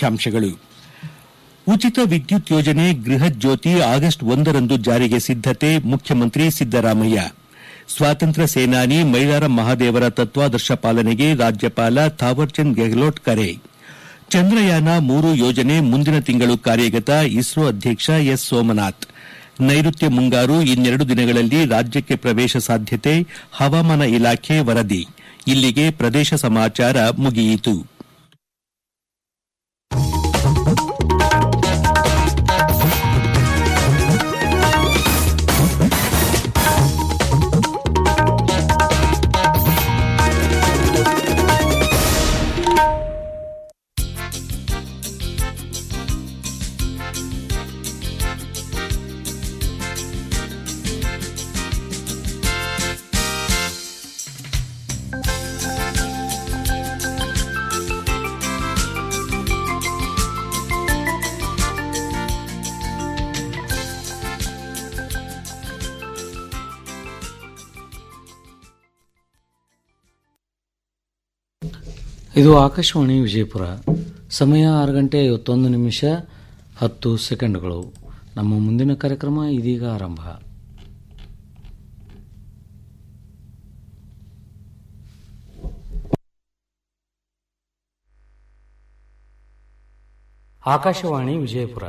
ಮುಖ್ಯಾಂಶಗಳು ಉಚಿತ ವಿದ್ಯುತ್ ಯೋಜನೆ ಗೃಹಜ್ಯೋತಿ ಆಗಸ್ಟ್ ಒಂದರಂದು ಜಾರಿಗೆ ಸಿದ್ದತೆ ಮುಖ್ಯಮಂತ್ರಿ ಸಿದ್ದರಾಮಯ್ಯ ಸ್ವಾತಂತ್ರ್ಯ ಸೇನಾನಿ ಮೈಲಾರ ಮಹಾದೇವರ ತತ್ವಾದರ್ಶ ಪಾಲನೆಗೆ ರಾಜ್ಯಪಾಲ ಥಾವರ್ಚಂದ್ ಗೆಹ್ಲೋಟ್ ಕರೆ ಚಂದ್ರಯಾನ ಮೂರು ಯೋಜನೆ ಮುಂದಿನ ತಿಂಗಳು ಕಾರ್ಯಗತ ಇಸ್ರೋ ಅಧ್ಯಕ್ಷ ಎಸ್ ಸೋಮನಾಥ್ ನೈಋತ್ಯ ಮುಂಗಾರು ಇನ್ನೆರಡು ದಿನಗಳಲ್ಲಿ ರಾಜ್ಯಕ್ಕೆ ಪ್ರವೇಶ ಸಾಧ್ಯತೆ ಹವಾಮಾನ ಇಲಾಖೆ ವರದಿ ಇಲ್ಲಿಗೆ ಪ್ರದೇಶ ಸಮಾಚಾರ ಮುಗಿಯಿತು ಇದು ಆಕಾಶವಾಣಿ ವಿಜಯಪುರ ಸಮಯ ಆರು ಗಂಟೆ ಐವತ್ತೊಂದು ನಿಮಿಷ ಹತ್ತು ಸೆಕೆಂಡ್ಗಳು ನಮ್ಮ ಮುಂದಿನ ಕಾರ್ಯಕ್ರಮ ಇದೀಗ ಆರಂಭ ಆಕಾಶವಾಣಿ ವಿಜಯಪುರ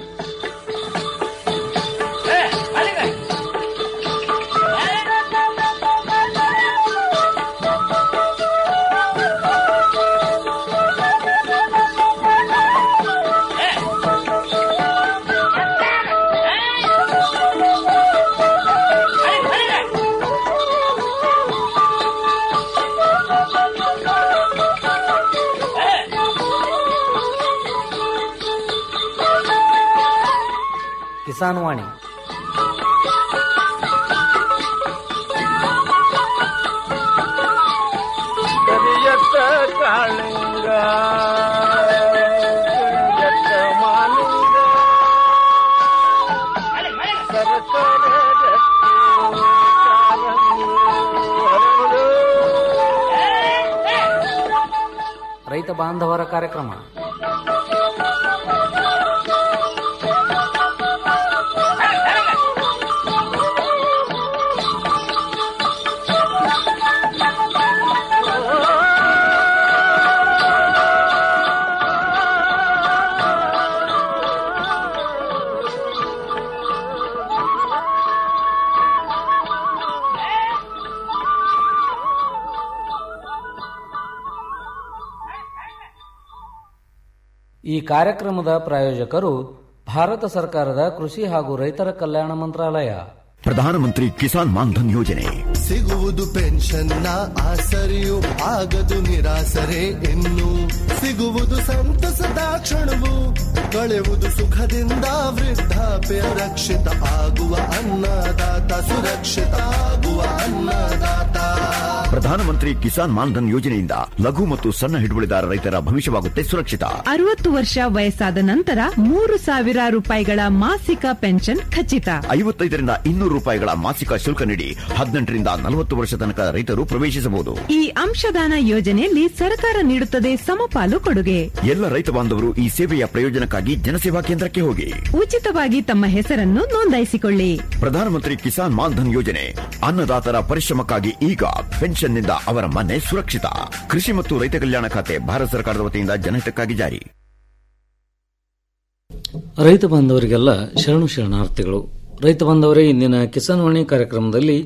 ಕಿಸಾನ್ ವಾಣಿ ಕರಿಯತ್ತ ಕಾಳಿಂಗ ಕರಿಯತ್ತ ಮಾಲಿಂಗ ಸರಸರ ರಕ್ತಿ ಕಾರಂಗಿ ಹರಡು. ರೈತ ಬಾಂಧವರ ಕಾರ್ಯಕ್ರಮ ಈ ಕಾರ್ಯಕ್ರಮದ ಪ್ರಾಯೋಜಕರು ಭಾರತ ಸರ್ಕಾರದ ಕೃಷಿ ಹಾಗೂ ರೈತರ ಕಲ್ಯಾಣ ಮಂತ್ರಾಲಯ ಪ್ರಧಾನಮಂತ್ರಿ ಕಿಸಾನ್ ಮಾನ್ಧನ್ ಯೋಜನೆ ಸಿಗುವುದು ಪೆನ್ಷನ್ನ ಆಸರೆಯು ಆಗದು ನಿರಾಸರೆ ಇನ್ನು ಸಿಗುವುದು ಸಂತಸದ ಕ್ಷಣವು ಕಳೆಯುವುದು ಸುಖದಿಂದ ವೃದ್ಧಾಪ್ಯ ರಕ್ಷಿತ ಆಗುವ ಅನ್ನದಾತ ಸುರಕ್ಷಿತ ಆಗುವ ಅನ್ನದಾತ ಪ್ರಧಾನಮಂತ್ರಿ ಕಿಸಾನ್ ಮಾನ್ಧನ್ ಯೋಜನೆಯಿಂದ ಲಘು ಮತ್ತು ಸಣ್ಣ ಹಿಡುವಳಿದಾರ ರೈತರ ಭವಿಷ್ಯವಾಗುತ್ತೆ ಸುರಕ್ಷಿತ ಅರವತ್ತು ವರ್ಷ ವಯಸ್ಸಾದ ನಂತರ ಮೂರು ಸಾವಿರ ರೂಪಾಯಿಗಳ ಮಾಸಿಕ ಪೆನ್ಷನ್ ಖಚಿತ ಐವತ್ತೈದರಿಂದ ಇನ್ನೂರು ರೂಪಾಯಿಗಳ ಮಾಸಿಕ ಶುಲ್ಕ ನೀಡಿ ಹದಿನೆಂಟರಿಂದ ನಲವತ್ತು ವರ್ಷ ತನಕ ರೈತರು ಪ್ರವೇಶಿಸಬಹುದು ಈ ಅಂಶದಾನ ಯೋಜನೆಯಲ್ಲಿ ಸರ್ಕಾರ ನೀಡುತ್ತದೆ ಸಮಪಾಲು ಕೊಡುಗೆ ಎಲ್ಲ ರೈತ ಬಾಂಧವರು ಈ ಸೇವೆಯ ಪ್ರಯೋಜನಕ್ಕಾಗಿ ಜನಸೇವಾ ಕೇಂದ್ರಕ್ಕೆ ಹೋಗಿ ಉಚಿತವಾಗಿ ತಮ್ಮ ಹೆಸರನ್ನು ನೋಂದಾಯಿಸಿಕೊಳ್ಳಿ ಪ್ರಧಾನಮಂತ್ರಿ ಕಿಸಾನ್ ಮಾನ್ಧನ್ ಯೋಜನೆ ಅನ್ನದಾತರ ಪರಿಶ್ರಮಕ್ಕಾಗಿ ಈಗ ಪೆನ್ಷನ್ನಿಂದ ಅವರ ಮನೆ ಸುರಕ್ಷಿತ ಕೃಷಿ ಮತ್ತು ರೈತ ಕಲ್ಯಾಣ ಖಾತೆ ಭಾರತ ಸರ್ಕಾರದ ವತಿಯಿಂದ ಜನಹಿತಕ್ಕಾಗಿ ಜಾರಿ ರೈತ ಬಾಂಧವರಿಗೆಲ್ಲ ಶರಣು ಶರಣಾರ್ಥಿಗಳು ರೈತ ಬಾಂಧವರೇ ಇಂದಿನ ಕಿಸಾನ್ ವಾಣಿ ಕಾರ್ಯಕ್ರಮದಲ್ಲಿ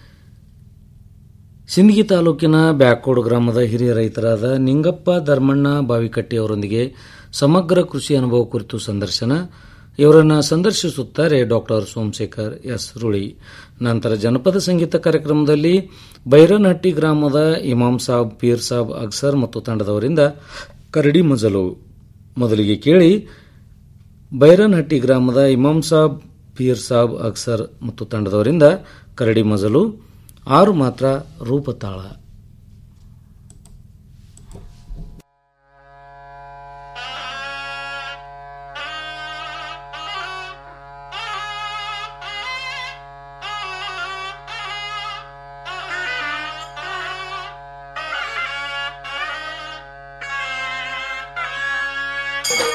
ಸಿಂದಗಿ ತಾಲೂಕಿನ ಬ್ಯಾಕೋಡ್ ಗ್ರಾಮದ ಹಿರಿಯ ರೈತರಾದ ನಿಂಗಪ್ಪ ಧರ್ಮಣ್ಣ ಬಾವಿಕಟ್ಟಿ ಅವರೊಂದಿಗೆ ಸಮಗ್ರ ಕೃಷಿ ಅನುಭವ ಕುರಿತು ಸಂದರ್ಶನ ಇವರನ್ನು ಸಂದರ್ಶಿಸುತ್ತಾರೆ ಡಾಕ್ಟರ್ ಸೋಮಶೇಖರ್ ಎಸ್ ರುಳಿ ನಂತರ ಜನಪದ ಸಂಗೀತ ಕಾರ್ಯಕ್ರಮದಲ್ಲಿ ಬೈರನಹಟ್ಟಿ ಗ್ರಾಮದ ಇಮಾಮ್ ಸಾಬ್ ಪೀರ್ ಸಾಬ್ ಅಗ್ಸರ್ ಮತ್ತು ತಂಡದವರಿಂದ ಕರಡಿ ಮಜಲು ಮೊದಲಿಗೆ ಕೇಳಿ ಬೈರನಹಟ್ಟಿ ಗ್ರಾಮದ ಇಮಾಮ್ ಸಾಬ್ ಪೀರ್ ಸಾಬ್ ಅಕ್ಸರ್ ಮತ್ತು ತಂಡದವರಿಂದ ಕರಡಿ ಮಜಲು ಆರು ಮಾತ್ರ ರೂಪತಾಳ Thank you.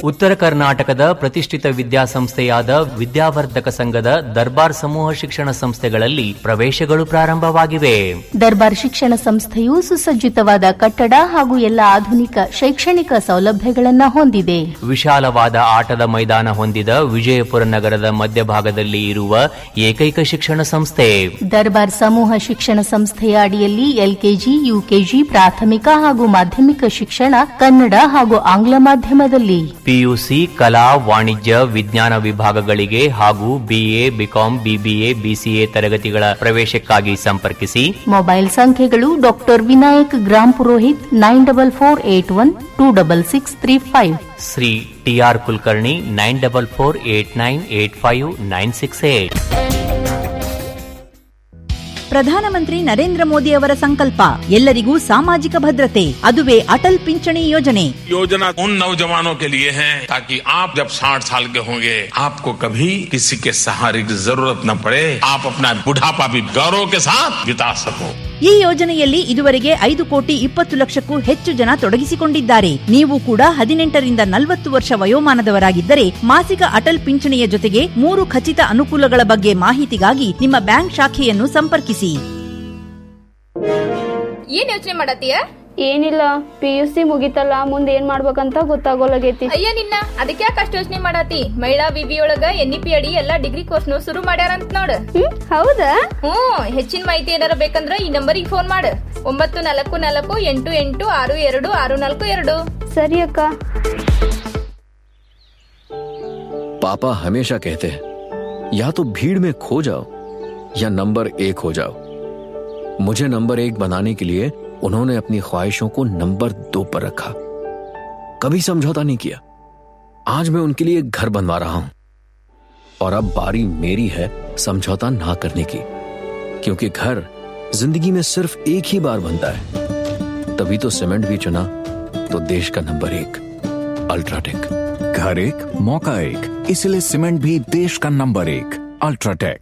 ಉತ್ತರ ಕರ್ನಾಟಕದ ಪ್ರತಿಷ್ಠಿತ ವಿದ್ಯಾಸಂಸ್ಥೆಯಾದ ವಿದ್ಯಾವರ್ಧಕ ಸಂಘದ ದರ್ಬಾರ್ ಸಮೂಹ ಶಿಕ್ಷಣ ಸಂಸ್ಥೆಗಳಲ್ಲಿ ಪ್ರವೇಶಗಳು ಪ್ರಾರಂಭವಾಗಿವೆ ದರ್ಬಾರ್ ಶಿಕ್ಷಣ ಸಂಸ್ಥೆಯು ಸುಸಜ್ಜಿತವಾದ ಕಟ್ಟಡ ಹಾಗೂ ಎಲ್ಲ ಆಧುನಿಕ ಶೈಕ್ಷಣಿಕ ಸೌಲಭ್ಯಗಳನ್ನ ಹೊಂದಿದೆ ವಿಶಾಲವಾದ ಆಟದ ಮೈದಾನ ಹೊಂದಿದ ವಿಜಯಪುರ ನಗರದ ಮಧ್ಯಭಾಗದಲ್ಲಿ ಇರುವ ಏಕೈಕ ಶಿಕ್ಷಣ ಸಂಸ್ಥೆ ದರ್ಬಾರ್ ಸಮೂಹ ಶಿಕ್ಷಣ ಸಂಸ್ಥೆಯ ಅಡಿಯಲ್ಲಿ ಎಲ್ಕೆಜಿ ಯುಕೆಜಿ ಪ್ರಾಥಮಿಕ ಹಾಗೂ ಮಾಧ್ಯಮಿಕ ಶಿಕ್ಷಣ ಕನ್ನಡ ಹಾಗೂ ಆಂಗ್ಲ ಮಾಧ್ಯಮದಲ್ಲಿ ಪಿಯುಸಿ ಕಲಾ ವಾಣಿಜ್ಯ ವಿಜ್ಞಾನ ವಿಭಾಗಗಳಿಗೆ ಹಾಗೂ ಬಿಎ ಬಿಕಾಂ ಬಿಬಿಎ ಬಿಸಿಎ ತರಗತಿಗಳ ಪ್ರವೇಶಕ್ಕಾಗಿ ಸಂಪರ್ಕಿಸಿ ಮೊಬೈಲ್ ಸಂಖ್ಯೆಗಳು doctor Vinayak Grampurohit nine double four eight one two double six three five Shri TR Kulkarni nine double four eight nine eight five nine six eight ಪ್ರಧಾನಮಂತ್ರಿ ನರೇಂದ್ರ ಮೋದಿ ಅವರ ಸಂಕಲ್ಪ ಎಲ್ಲರಿಗೂ ಸಾಮಾಜಿಕ ಭದ್ರತೆ ಅದುವೇ ಅಟಲ್ ಪಿಂಚಣಿ ಯೋಜನೆ योजना उन नौजवानों के लिए है ताकि आप जब 60 साल के होंगे आपको कभी किसी के सहारे की जरूरत न पड़े आप अपना बुढ़ापा भी गौरव के साथ बिता सको ಈ ಯೋಜನೆಯಲ್ಲಿ ಇದುವರೆಗೆ ಐದು ಕೋಟಿ ಇಪ್ಪತ್ತು ಲಕ್ಷಕ್ಕೂ ಹೆಚ್ಚು ಜನ ತೊಡಗಿಸಿಕೊಂಡಿದ್ದಾರೆ ನೀವು ಕೂಡ ಹದಿನೆಂಟರಿಂದ ನಲವತ್ತು ವರ್ಷ ವಯೋಮಾನದವರಾಗಿದ್ದರೆ ಮಾಸಿಕ ಅಟಲ್ ಪಿಂಚಣಿಯ ಜೊತೆಗೆ ಮೂರು ಖಚಿತ ಅನುಕೂಲಗಳ ಬಗ್ಗೆ ಮಾಹಿತಿಗಾಗಿ ನಿಮ್ಮ ಬ್ಯಾಂಕ್ ಶಾಖೆಯನ್ನು ಸಂಪರ್ಕಿಸಿ ಏನ್ ಯೋಚನೆ ಮಾಡತ್ತೀಯ ಏನಿಲ್ಲ ಪಿ ಯು ಸಿ ಮುಗಿತಲ್ಲ ಮುಂದೆ ಏನ್ ಮಾಡ್ಬೇಕಂತ ಗೊತ್ತಾಗೋಲಾಗೈತಿ ಅಯ್ಯ ನಿನ್ನ ಅದಕ್ಕೆ ಯಾಕೆ ಅಷ್ಟು ಯೋಚನೆ ಮಾಡತಿ ಮಹಿಳಾ ವಿವಿ ಒಳಗ ಎನ್ ಇ ಪಿ ಅಡಿ ಎಲ್ಲಾ ಡಿಗ್ರಿ ಕೋರ್ಸ್ನು ಶುರು ಮಾಡ್ಯಾರಂತ ನೋಡ ಹೌದಾ ಹ್ಮ್ ಹೆಚ್ಚಿನ ಮಾಹಿತಿ ಏನಾರ ಬೇಕಂದ್ರ ಈ ನಂಬರಿಗೆ ಫೋನ್ ಮಾಡು ಒಂಬತ್ತು ನಾಲ್ಕು ನಾಲ್ಕು ಎಂಟು ಎಂಟು ಆರು ಎರಡು ಆರು ನಾಲ್ಕು ಎರಡು ಸರಿ ಅಕ್ಕ पापा हमेशा कहते हैं या तो भीड़ में खो जाओ या नंबर एक हो जाओ मुझे नंबर एक बनाने के लिए उन्होंने अपनी ख्वाहिशों को नंबर दो पर रखा कभी समझौता नहीं किया आज मैं उनके लिए घर बनवा रहा हूं और अब बारी मेरी है समझौता ना करने की क्योंकि घर जिंदगी में सिर्फ एक ही बार बनता है तभी तो सीमेंट भी चुना तो देश का नंबर एक अल्ट्राटेक घर एक मौका एक इसलिए सीमेंट भी देश का नंबर एक अल्ट्राटेक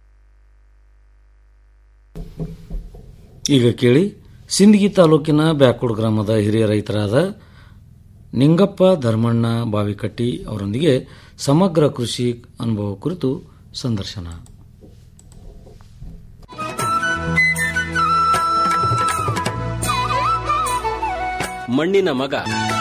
ಈಗ ಕೇಳಿ ಸಿಂದಗಿ ತಾಲೂಕಿನ ಬ್ಯಾಕೋಡ್ ಗ್ರಾಮದ ಹಿರಿಯ ರೈತರಾದ ನಿಂಗಪ್ಪ ಧರ್ಮಣ್ಣ ಬಾವಿಕಟ್ಟಿ ಅವರೊಂದಿಗೆ ಸಮಗ್ರ ಕೃಷಿ ಅನುಭವ ಕುರಿತು ಸಂದರ್ಶನ ಮಣ್ಣಿನ ಮಗ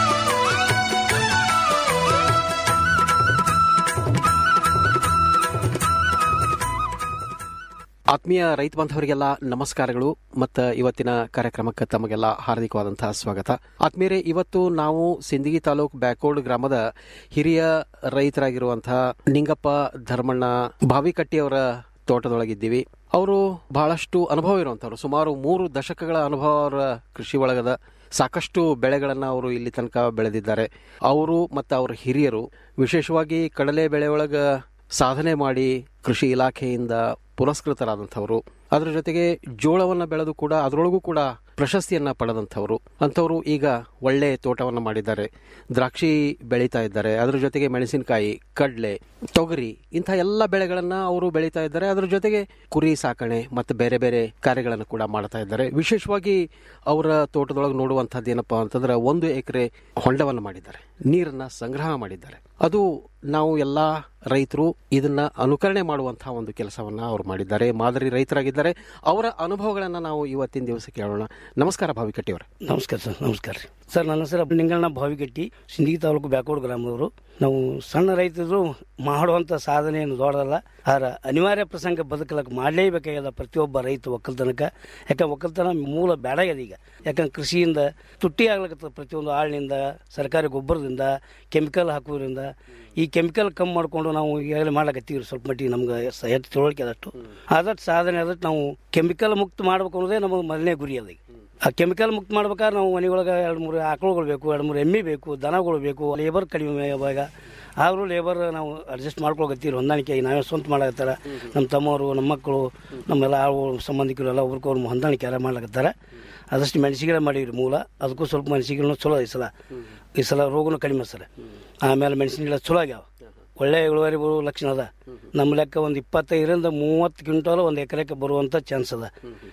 ಆತ್ಮೀಯ ರೈತ ಬಾಂಧವರಿಗೆಲ್ಲ ನಮಸ್ಕಾರಗಳು ಮತ್ತು ಇವತ್ತಿನ ಕಾರ್ಯಕ್ರಮಕ್ಕೆ ತಮಗೆಲ್ಲ ಹಾರ್ದಿಕವಾದಂತಹ ಸ್ವಾಗತ ಆತ್ಮೀಯರೇ ಇವತ್ತು ನಾವು ಸಿಂದಗಿ ತಾಲೂಕ್ ಬ್ಯಾಕೋಡ್ ಗ್ರಾಮದ ಹಿರಿಯ ರೈತರಾಗಿರುವಂತಹ ನಿಂಗಪ್ಪ ಧರ್ಮಣ್ಣ ಬಾವಿಕಟ್ಟಿ ಅವರ ತೋಟದೊಳಗಿದ್ದೀವಿ ಅವರು ಬಹಳಷ್ಟು ಅನುಭವ ಇರುವಂತವ್ರು ಸುಮಾರು ಮೂರು ದಶಕಗಳ ಅನುಭವ ಅವರ ಕೃಷಿ ಒಳಗದ ಸಾಕಷ್ಟು ಬೆಳೆಗಳನ್ನು ಅವರು ಇಲ್ಲಿ ತನಕ ಬೆಳೆದಿದ್ದಾರೆ ಅವರು ಮತ್ತು ಅವರ ಹಿರಿಯರು ವಿಶೇಷವಾಗಿ ಕಡಲೆ ಬೆಳೆ ಒಳಗ ಸಾಧನೆ ಮಾಡಿ ಕೃಷಿ ಇಲಾಖೆಯಿಂದ ಪುರಸ್ಕೃತರಾದಂಥವರು ಅದರ ಜೊತೆಗೆ ಜೋಳವನ್ನು ಬೆಳೆದು ಕೂಡ ಅದರೊಳಗೂ ಕೂಡ ಪ್ರಶಸ್ತಿಯನ್ನ ಪಡೆದಂಥವರು ಅಂಥವರು ಈಗ ಒಳ್ಳೆ ತೋಟವನ್ನು ಮಾಡಿದ್ದಾರೆ ದ್ರಾಕ್ಷಿ ಬೆಳೀತಾ ಇದ್ದಾರೆ ಅದರ ಜೊತೆಗೆ ಮೆಣಸಿನಕಾಯಿ ಕಡ್ಲೆ ತೊಗರಿ ಇಂಥ ಎಲ್ಲ ಬೆಳೆಗಳನ್ನ ಅವರು ಬೆಳೀತಾ ಇದ್ದಾರೆ ಅದರ ಜೊತೆಗೆ ಕುರಿ ಸಾಕಣೆ ಮತ್ತು ಬೇರೆ ಬೇರೆ ಕಾರ್ಯಗಳನ್ನು ಕೂಡ ಮಾಡ್ತಾ ಇದ್ದಾರೆ ವಿಶೇಷವಾಗಿ ಅವರ ತೋಟದೊಳಗೆ ನೋಡುವಂಥದ್ದು ಏನಪ್ಪಾ ಅಂತಂದ್ರೆ ಒಂದು ಎಕರೆ ಹೊಂಡವನ್ನು ಮಾಡಿದ್ದಾರೆ ನೀರನ್ನ ಸಂಗ್ರಹ ಮಾಡಿದ್ದಾರೆ ಅದು ನಾವು ಎಲ್ಲ ರೈತರು ಇದನ್ನ ಅನುಕರಣೆ ಮಾಡುವಂತಹ ಒಂದು ಕೆಲಸವನ್ನ ಅವರು ಮಾಡಿದ್ದಾರೆ ಮಾದರಿ ರೈತರಾಗಿದ್ದಾರೆ ಅವರ ಅನುಭವಗಳನ್ನ ನಾವು ಇವತ್ತಿನ ದಿವಸ ಕೇಳೋಣ ನಮಸ್ಕಾರ ಭಾವಿಕಟ್ಟಿ ಅವರೇ ನಮಸ್ಕಾರ ಸರ್ ನಮಸ್ಕಾರ ರೀ ಸರ್ ನನ್ನ ಹೆಸರು ನಿಂಗಣ್ಣ ಭಾವಿಗಟ್ಟಿ ಸಿಂದಗಿ ತಾಲೂಕು ಬ್ಯಾಕೋಡ್ ಗ್ರಾಮದವರು ನಾವು ಸಣ್ಣ ರೈತರು ಮಾಡುವಂಥ ಸಾಧನೆ ಏನು ದೊಡ್ಡದಲ್ಲ ಆದ್ರೆ ಅನಿವಾರ್ಯ ಪ್ರಸಂಗ ಬದುಕಲಕ್ಕೆ ಮಾಡಲೇಬೇಕಾಗ್ಯದ ಪ್ರತಿಯೊಬ್ಬ ರೈತ ಒಕ್ಕಲ್ತನಕ್ಕೆ ಯಾಕಂದ್ರೆ ಒಕ್ಕಲ್ತನ ಮೂಲ ಬೇಡಾಗ್ಯದ ಈಗ ಯಾಕಂದ್ರೆ ಕೃಷಿಯಿಂದ ತುಟ್ಟಿ ಆಗ್ಲಕತ್ತದ ಪ್ರತಿಯೊಂದು ಆಳಿನಿಂದ ಸರ್ಕಾರಿ ಗೊಬ್ಬರದಿಂದ ಕೆಮಿಕಲ್ ಹಾಕೋದ್ರಿಂದ ಈ ಕೆಮಿಕಲ್ ಕಮ್ಮಿ ಮಾಡಿಕೊಂಡು ನಾವು ಈಗಾಗಲೇ ಮಾಡ್ಲಕತ್ತೀವಿ ಸ್ವಲ್ಪ ಮಟ್ಟಿಗೆ ನಮ್ಗೆ ಸ- ಹೆಚ್ಚು ತಿಳುವಳಿಕೆ ಅದಷ್ಟು ಆದಷ್ಟು ಸಾಧನೆ ಆದಷ್ಟು ನಾವು ಕೆಮಿಕಲ್ ಮುಕ್ತ ಮಾಡ್ಬೇಕು ಅನ್ನೋದೇ ನಮ್ಮ ಮೊದಲನೇ ಗುರಿ ಅದ ಈಗ ಆ ಕೆಮಿಕಲ್ ಮುಕ್ತ ಮಾಡ್ಬೇಕಾದ್ರೆ ನಾವು ಮನೆಯೊಳಗೆ ಎರಡು ಮೂರು ಆಕಳುಗಳು ಬೇಕು ಎರಡು ಮೂರು ಎಮ್ಮೆ ಬೇಕು ದನಗಳು ಬೇಕು ಲೇಬರ್ ಕಡಿಮೆ ಇವಾಗ ಆದರೂ ಲೇಬರ್ ನಾವು ಅಡ್ಜಸ್ಟ್ ಮಾಡ್ಕೊಳಕತ್ತೀವಿ ಹೊಂದಾಣಿಕೆ ನಾವೇ ಸ್ವಂತ ಮಾಡಕತ್ತಾರ ನಮ್ಮ ತಮ್ಮವರು ನಮ್ಮ ಮಕ್ಕಳು ನಮ್ಮೆಲ್ಲ ಆಳುಗಳು ಸಂಬಂಧಿಕರು ಎಲ್ಲ ಒಬ್ರಿಗೊಬ್ರು ಹೊಂದಾಣಿಕೆ ಎಲ್ಲ ಮಾಡ್ಲಕತ್ತಾರ ಅದಷ್ಟು ಮೆಣಸಿಗೆ ಮಾಡೀವಿ ಮೂಲ ಅದಕ್ಕೂ ಸ್ವಲ್ಪ ಮೆಣಸಿಗೆನೂ ಚಲೋ ಈ ಸಲ ಈ ಸಲ ರೋಗನೂ ಕಡಿಮೆ ಸರ್ ಆಮೇಲೆ ಮೆಣಸಿನ ಗಿಡ ಚಲೋ ಆಗ್ಯಾವ ಒಳ್ಳೆ ಇಳುವರಿ ಬರುವ ಲಕ್ಷಣ ಅದ ನಮ್ಮ ಲೆಕ್ಕ ಒಂದು ಇಪ್ಪತ್ತೈದರಿಂದ ಮೂವತ್ತು ಕ್ವಿಂಟಾಲ್ ಒಂದು ಎಕರೆಗೆ ಬರುವಂಥ ಚಾನ್ಸ್ ಅದ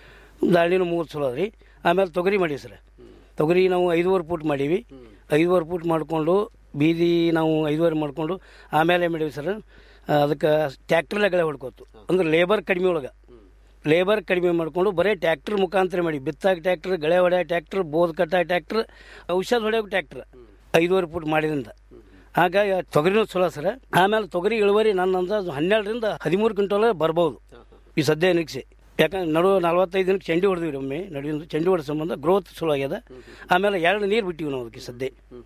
ದಾಳಿನೂ ಮೂರು ಚಲೋ ಅದ ರೀ ಆಮೇಲೆ ತೊಗರಿ ಮಾಡೀವಿ ಸರ್ ತೊಗರಿ ನಾವು ಐದೂವರೆ ಫೂಟ್ ಮಾಡೀವಿ ಐದೂವರೆ ಫೂಟ್ ಮಾಡಿಕೊಂಡು ಬೀದಿ ನಾವು ಐದುವರೆ ಮಾಡಿಕೊಂಡು ಆಮೇಲೆ ಏನು ಮಾಡೀವಿ ಸರ್ ಅದಕ್ಕೆ ಟ್ಯಾಕ್ಟ್ರಲ್ಲೇ ಗಳೆ ಹೊಡ್ಕೋತು ಅಂದ್ರೆ ಲೇಬರ್ ಕಡಿಮೆ ಒಳಗೆ ಲೇಬರ್ ಕಡಿಮೆ ಮಾಡಿಕೊಂಡು ಬರೀ ಟ್ಯಾಕ್ಟರ್ ಮುಖಾಂತರ ಮಾಡಿ ಬಿತ್ತಾಗ ಟ್ಯಾಕ್ಟರ್ ಗಳೆ ಹೊಡೆಯೋ ಟ್ಯಾಕ್ಟರ್ ಬೋದ್ ಕಟ್ಟಾಗ ಟ್ಯಾಕ್ಟರ್ ಔಷಧ ಹೊಡೆಯೋ ಟ್ಯಾಕ್ಟರ್ ಐದುವರೆ ಫುಟ್ ಮಾಡಿದ್ರಿಂದ ಹಾಗಾಗಿ ಆ ತೊಗರಿನೂ ಚಲೋ ಸರ್ ಆಮೇಲೆ ತೊಗರಿ ಇಳುವರಿ ನನ್ನ ಅಂದಾಜು ಹನ್ನೆರಡರಿಂದ ಹದಿಮೂರು ಕ್ವಿಂಟಲ್ ಬರ್ಬೋದು ಈ ಸದ್ಯ ನಿರೀಕ್ಷೆ ಯಾಕಂದ್ರೆ ನಡು ನಲ್ವತ್ತೈದು ದಿನಕ್ಕೆ ಚಂಡಿ ಹೊಡೆದಿವಿ ಒಮ್ಮೆ ನಡುವಿನ ಚಂಡಿ ಹೊಡೆದ ಸಂಬಂಧ ಗ್ರೋತ್ ಚಲೋ ಆಗ್ಯದ ಆಮೇಲೆ ಎರಡು ನೀರು ಬಿಟ್ಟಿವಿ ನಾವು ಅದಕ್ಕೆ ಸದ್ಯ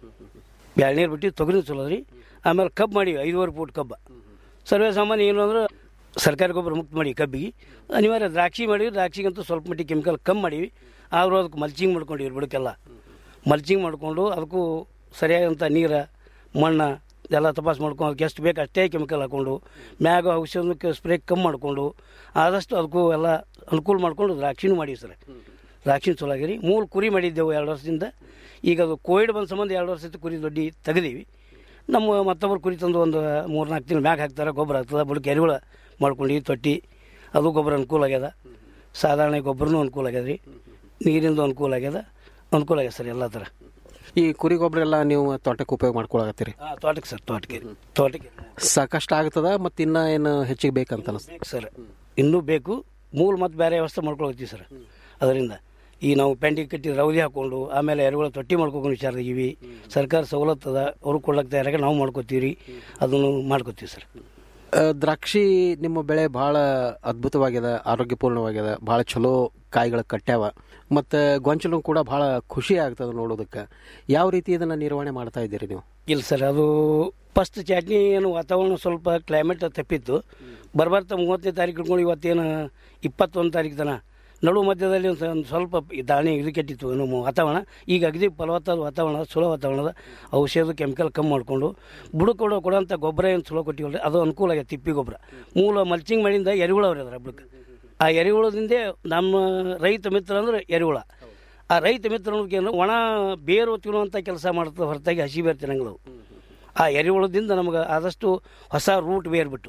ಎರಡು ನೀರು ಬಿಟ್ಟು ತೊಗರಿ ಚಲೋ ಅದ್ರಿ ಆಮೇಲೆ ಕಬ್ಬು ಮಾಡೀವಿ ಐದುವರೆ ಫೂಟ್ ಕಬ್ಬ ಸರ್ವೇ ಸಾಮಾನ್ಯ ಏನು ಅಂದ್ರೆ ಸರ್ಕಾರಿ ಗೊಬ್ಬರ ಮುಕ್ತ ಮಾಡಿ ಕಬ್ಬಿಗೆ ಅನಿವಾರ್ಯ ದ್ರಾಕ್ಷಿ ಮಾಡೀವಿ ದ್ರಾಕ್ಷಿಗಂತೂ ಸ್ವಲ್ಪ ಮಟ್ಟಿಗೆ ಕೆಮಿಕಲ್ ಕಮ್ಮಿ ಮಾಡೀವಿ ಆದರೂ ಅದಕ್ಕೆ ಮಲ್ಚಿಂಗ್ ಮಾಡ್ಕೊಂಡಿವಿ ಬುಡಕ್ಕೆಲ್ಲ ಮಲ್ಚಿಂಗ್ ಮಾಡಿಕೊಂಡು ಅದಕ್ಕೂ ಸರಿಯಾದಂಥ ನೀರು ಮಣ್ಣು ಎಲ್ಲ ತಪಾಸ್ ಮಾಡ್ಕೊಂಡು ಅದಕ್ಕೆ ಎಷ್ಟು ಬೇಕು ಅಷ್ಟೇ ಕೆಮಿಕಲ್ ಹಾಕ್ಕೊಂಡು ಮ್ಯಾಗ ಔಷಧಕ್ಕೆ ಸ್ಪ್ರೇ ಕಮ್ಮಿ ಮಾಡಿಕೊಂಡು ಆದಷ್ಟು ಅದಕ್ಕೂ ಎಲ್ಲ ಅನುಕೂಲ ಮಾಡಿಕೊಂಡು ದ್ರಾಕ್ಷಿನೂ ಮಾಡೀವಿ ಸರ್ ದ್ರಾಕ್ಷಿ ಚಲೋ ಆಗಿರಿ ಮೂಲ ಕುರಿ ಮಾಡಿದ್ದೆವು ಎರಡು ವರ್ಷದಿಂದ ಈಗ ಅದು ಕೋವಿಡ್ ಬಂದ ಸಂಬಂಧ ಎರಡು ವರ್ಷದ ಕುರಿ ದೊಡ್ಡಿ ತೆಗೆದೀವಿ ನಮ್ಮ ಮತ್ತೊಬ್ಬರು ಕುರಿ ತಂದು ಒಂದು ಮೂರು ನಾಲ್ಕು ತಿಂಗಳು ಮ್ಯಾಗ ಹಾಕ್ತಾರೆ ಗೊಬ್ಬರ ಆಗ್ತದೆ ಬುಡಕ್ಕೆ ಎರೆಹುಳ ಮಾಡ್ಕೊಂಡು ತೊಟ್ಟಿ ಅದು ಗೊಬ್ಬರ ಅನುಕೂಲ ಆಗ್ಯದ ಸಾಧಾರಣ ಗೊಬ್ಬರನೂ ಅನುಕೂಲ ಆಗ್ಯದ ರೀ ನೀರಿಂದು ಅನುಕೂಲ ಆಗ್ಯದ ಅನುಕೂಲ ಆಗ್ಯದ ಸರ್ ಎಲ್ಲ ಥರ ಈ ಕುರಿ ಗೊಬ್ಬರ ಎಲ್ಲ ನೀವು ತೋಟಕ್ಕೆ ಉಪಯೋಗ ಮಾಡ್ಕೊಳಕತ್ತೀರಿ ಹಾಂ ತೋಟಕ್ಕೆ ಸರ್ ತೋಟಕ್ಕೆ ತೋಟಕ್ಕೆ ಸಾಕಷ್ಟು ಆಗ್ತದ ಮತ್ತು ಇನ್ನ ಏನು ಹೆಚ್ಚಿಗೆ ಬೇಕಂತ ಅನಿಸ್ತದೆ ಸರ್ ಇನ್ನೂ ಬೇಕು ಮೂಲ ಮತ್ತು ಬೇರೆ ವ್ಯವಸ್ಥೆ ಮಾಡ್ಕೊಳ್ತೀವಿ ಸರ್ ಅದರಿಂದ ಈ ನಾವು ಪೆಂಡಿಗೆ ಕಟ್ಟಿ ರೌದಿ ಹಾಕೊಂಡು ಆಮೇಲೆ ಎರೆಹುಳ ತೊಟ್ಟಿ ಮಾಡ್ಕೊಂಡು ವಿಚಾರದಾಗಿವಿ ಸರ್ಕಾರ ಸವಲತ್ತು ಅದ ಅವ್ರು ಕೊಡ್ಲಕ್ಕೆ ತಯಾರಾಗ ನಾವು ಮಾಡ್ಕೋತೀವಿ ರೀ ಅದನ್ನು ಮಾಡ್ಕೋತೀವಿ ಸರ್ ಆ, ದ್ರಾಕ್ಷಿ ನಿಮ್ಮ ಬೆಳೆ ಭಾಳ ಅದ್ಭುತವಾಗ್ಯದ ಆರೋಗ್ಯಪೂರ್ಣವಾಗ್ಯದ ಭಾಳ ಚಲೋ ಕಾಯಿಗಳು ಕಟ್ಟ್ಯಾವ ಮತ್ತು ಗೊಂಚಲು ಕೂಡ ಭಾಳ ಖುಷಿ ಆಗ್ತದೆ ನೋಡೋದಕ್ಕೆ ಯಾವ ರೀತಿ ಇದನ್ನು ನಿರ್ವಹಣೆ ಮಾಡ್ತಾ ಇದ್ದೀರಿ ನೀವು ಇಲ್ಲ ಸರ್ ಅದು ಫಸ್ಟ್ ಚಟ್ನಿ ಏನು ವಾತಾವರಣ ಸ್ವಲ್ಪ ಕ್ಲೈಮೇಟ್ ತಪ್ಪಿತ್ತು ಬರ್ಬರ್ತಾ ಮೂವತ್ತನೇ ತಾರೀಕು ಹಿಡ್ಕೊಂಡು ಇವತ್ತೇನು ಇಪ್ಪತ್ತೊಂದು ತಾರೀಕು ತನ ನಡು ಮಧ್ಯದಲ್ಲಿ ಒಂದು ಒಂದು ಸ್ವಲ್ಪ ಈ ದಾಣಿ ಇದು ಕೆಟ್ಟಿತ್ತು ನಮ್ಮ ವಾತಾವರಣ ಈಗ ಅಗದಿ ಫಲವತ್ತಾದ ವಾತಾವರಣ ಚಲೋ ವಾತಾವರಣದ ಔಷಧ ಕೆಮಿಕಲ್ ಕಮ್ಮಿ ಮಾಡಿಕೊಂಡು ಬುಡ ಕೊಡೋ ಕೊಡೋಂಥ ಗೊಬ್ಬರ ಏನು ಚಲೋ ಕೊಟ್ಟಿವಲ್ರಿ ಅದು ಅನುಕೂಲ ಆಗೈತೆ ತಿಪ್ಪಿ ಗೊಬ್ಬರ ಮೂಲ ಮಲ್ಚಿಂಗ್ ಮಾಡಿಂದ ಎರೆಹುಳ ಅವ್ರಿ ಅದ್ರ ಬುಡಕ್ಕೆ ಆ ಎರೆಹುಳದಿಂದೇ ನಮ್ಮ ರೈತ ಮಿತ್ರ ಅಂದ್ರೆ ಎರೆಹುಳ ಆ ರೈತ ಮಿತ್ರ ಅನ್ನೋದಕ್ಕೇನು ಒಣ ಬೇರು ತಿನ್ನುವಂಥ ಕೆಲಸ ಮಾಡ್ತದೆ ಹೊರತಾಗಿ ಹಸಿ ಬೇರು ತಿನ್ನಂಗಿಲ್ಲ ಅವು ಆ ಎರೆಹುಳದಿಂದ ನಮಗೆ ಆದಷ್ಟು ಹೊಸ ರೂಟ್ ಬೇರು ಬಿಟ್ಟು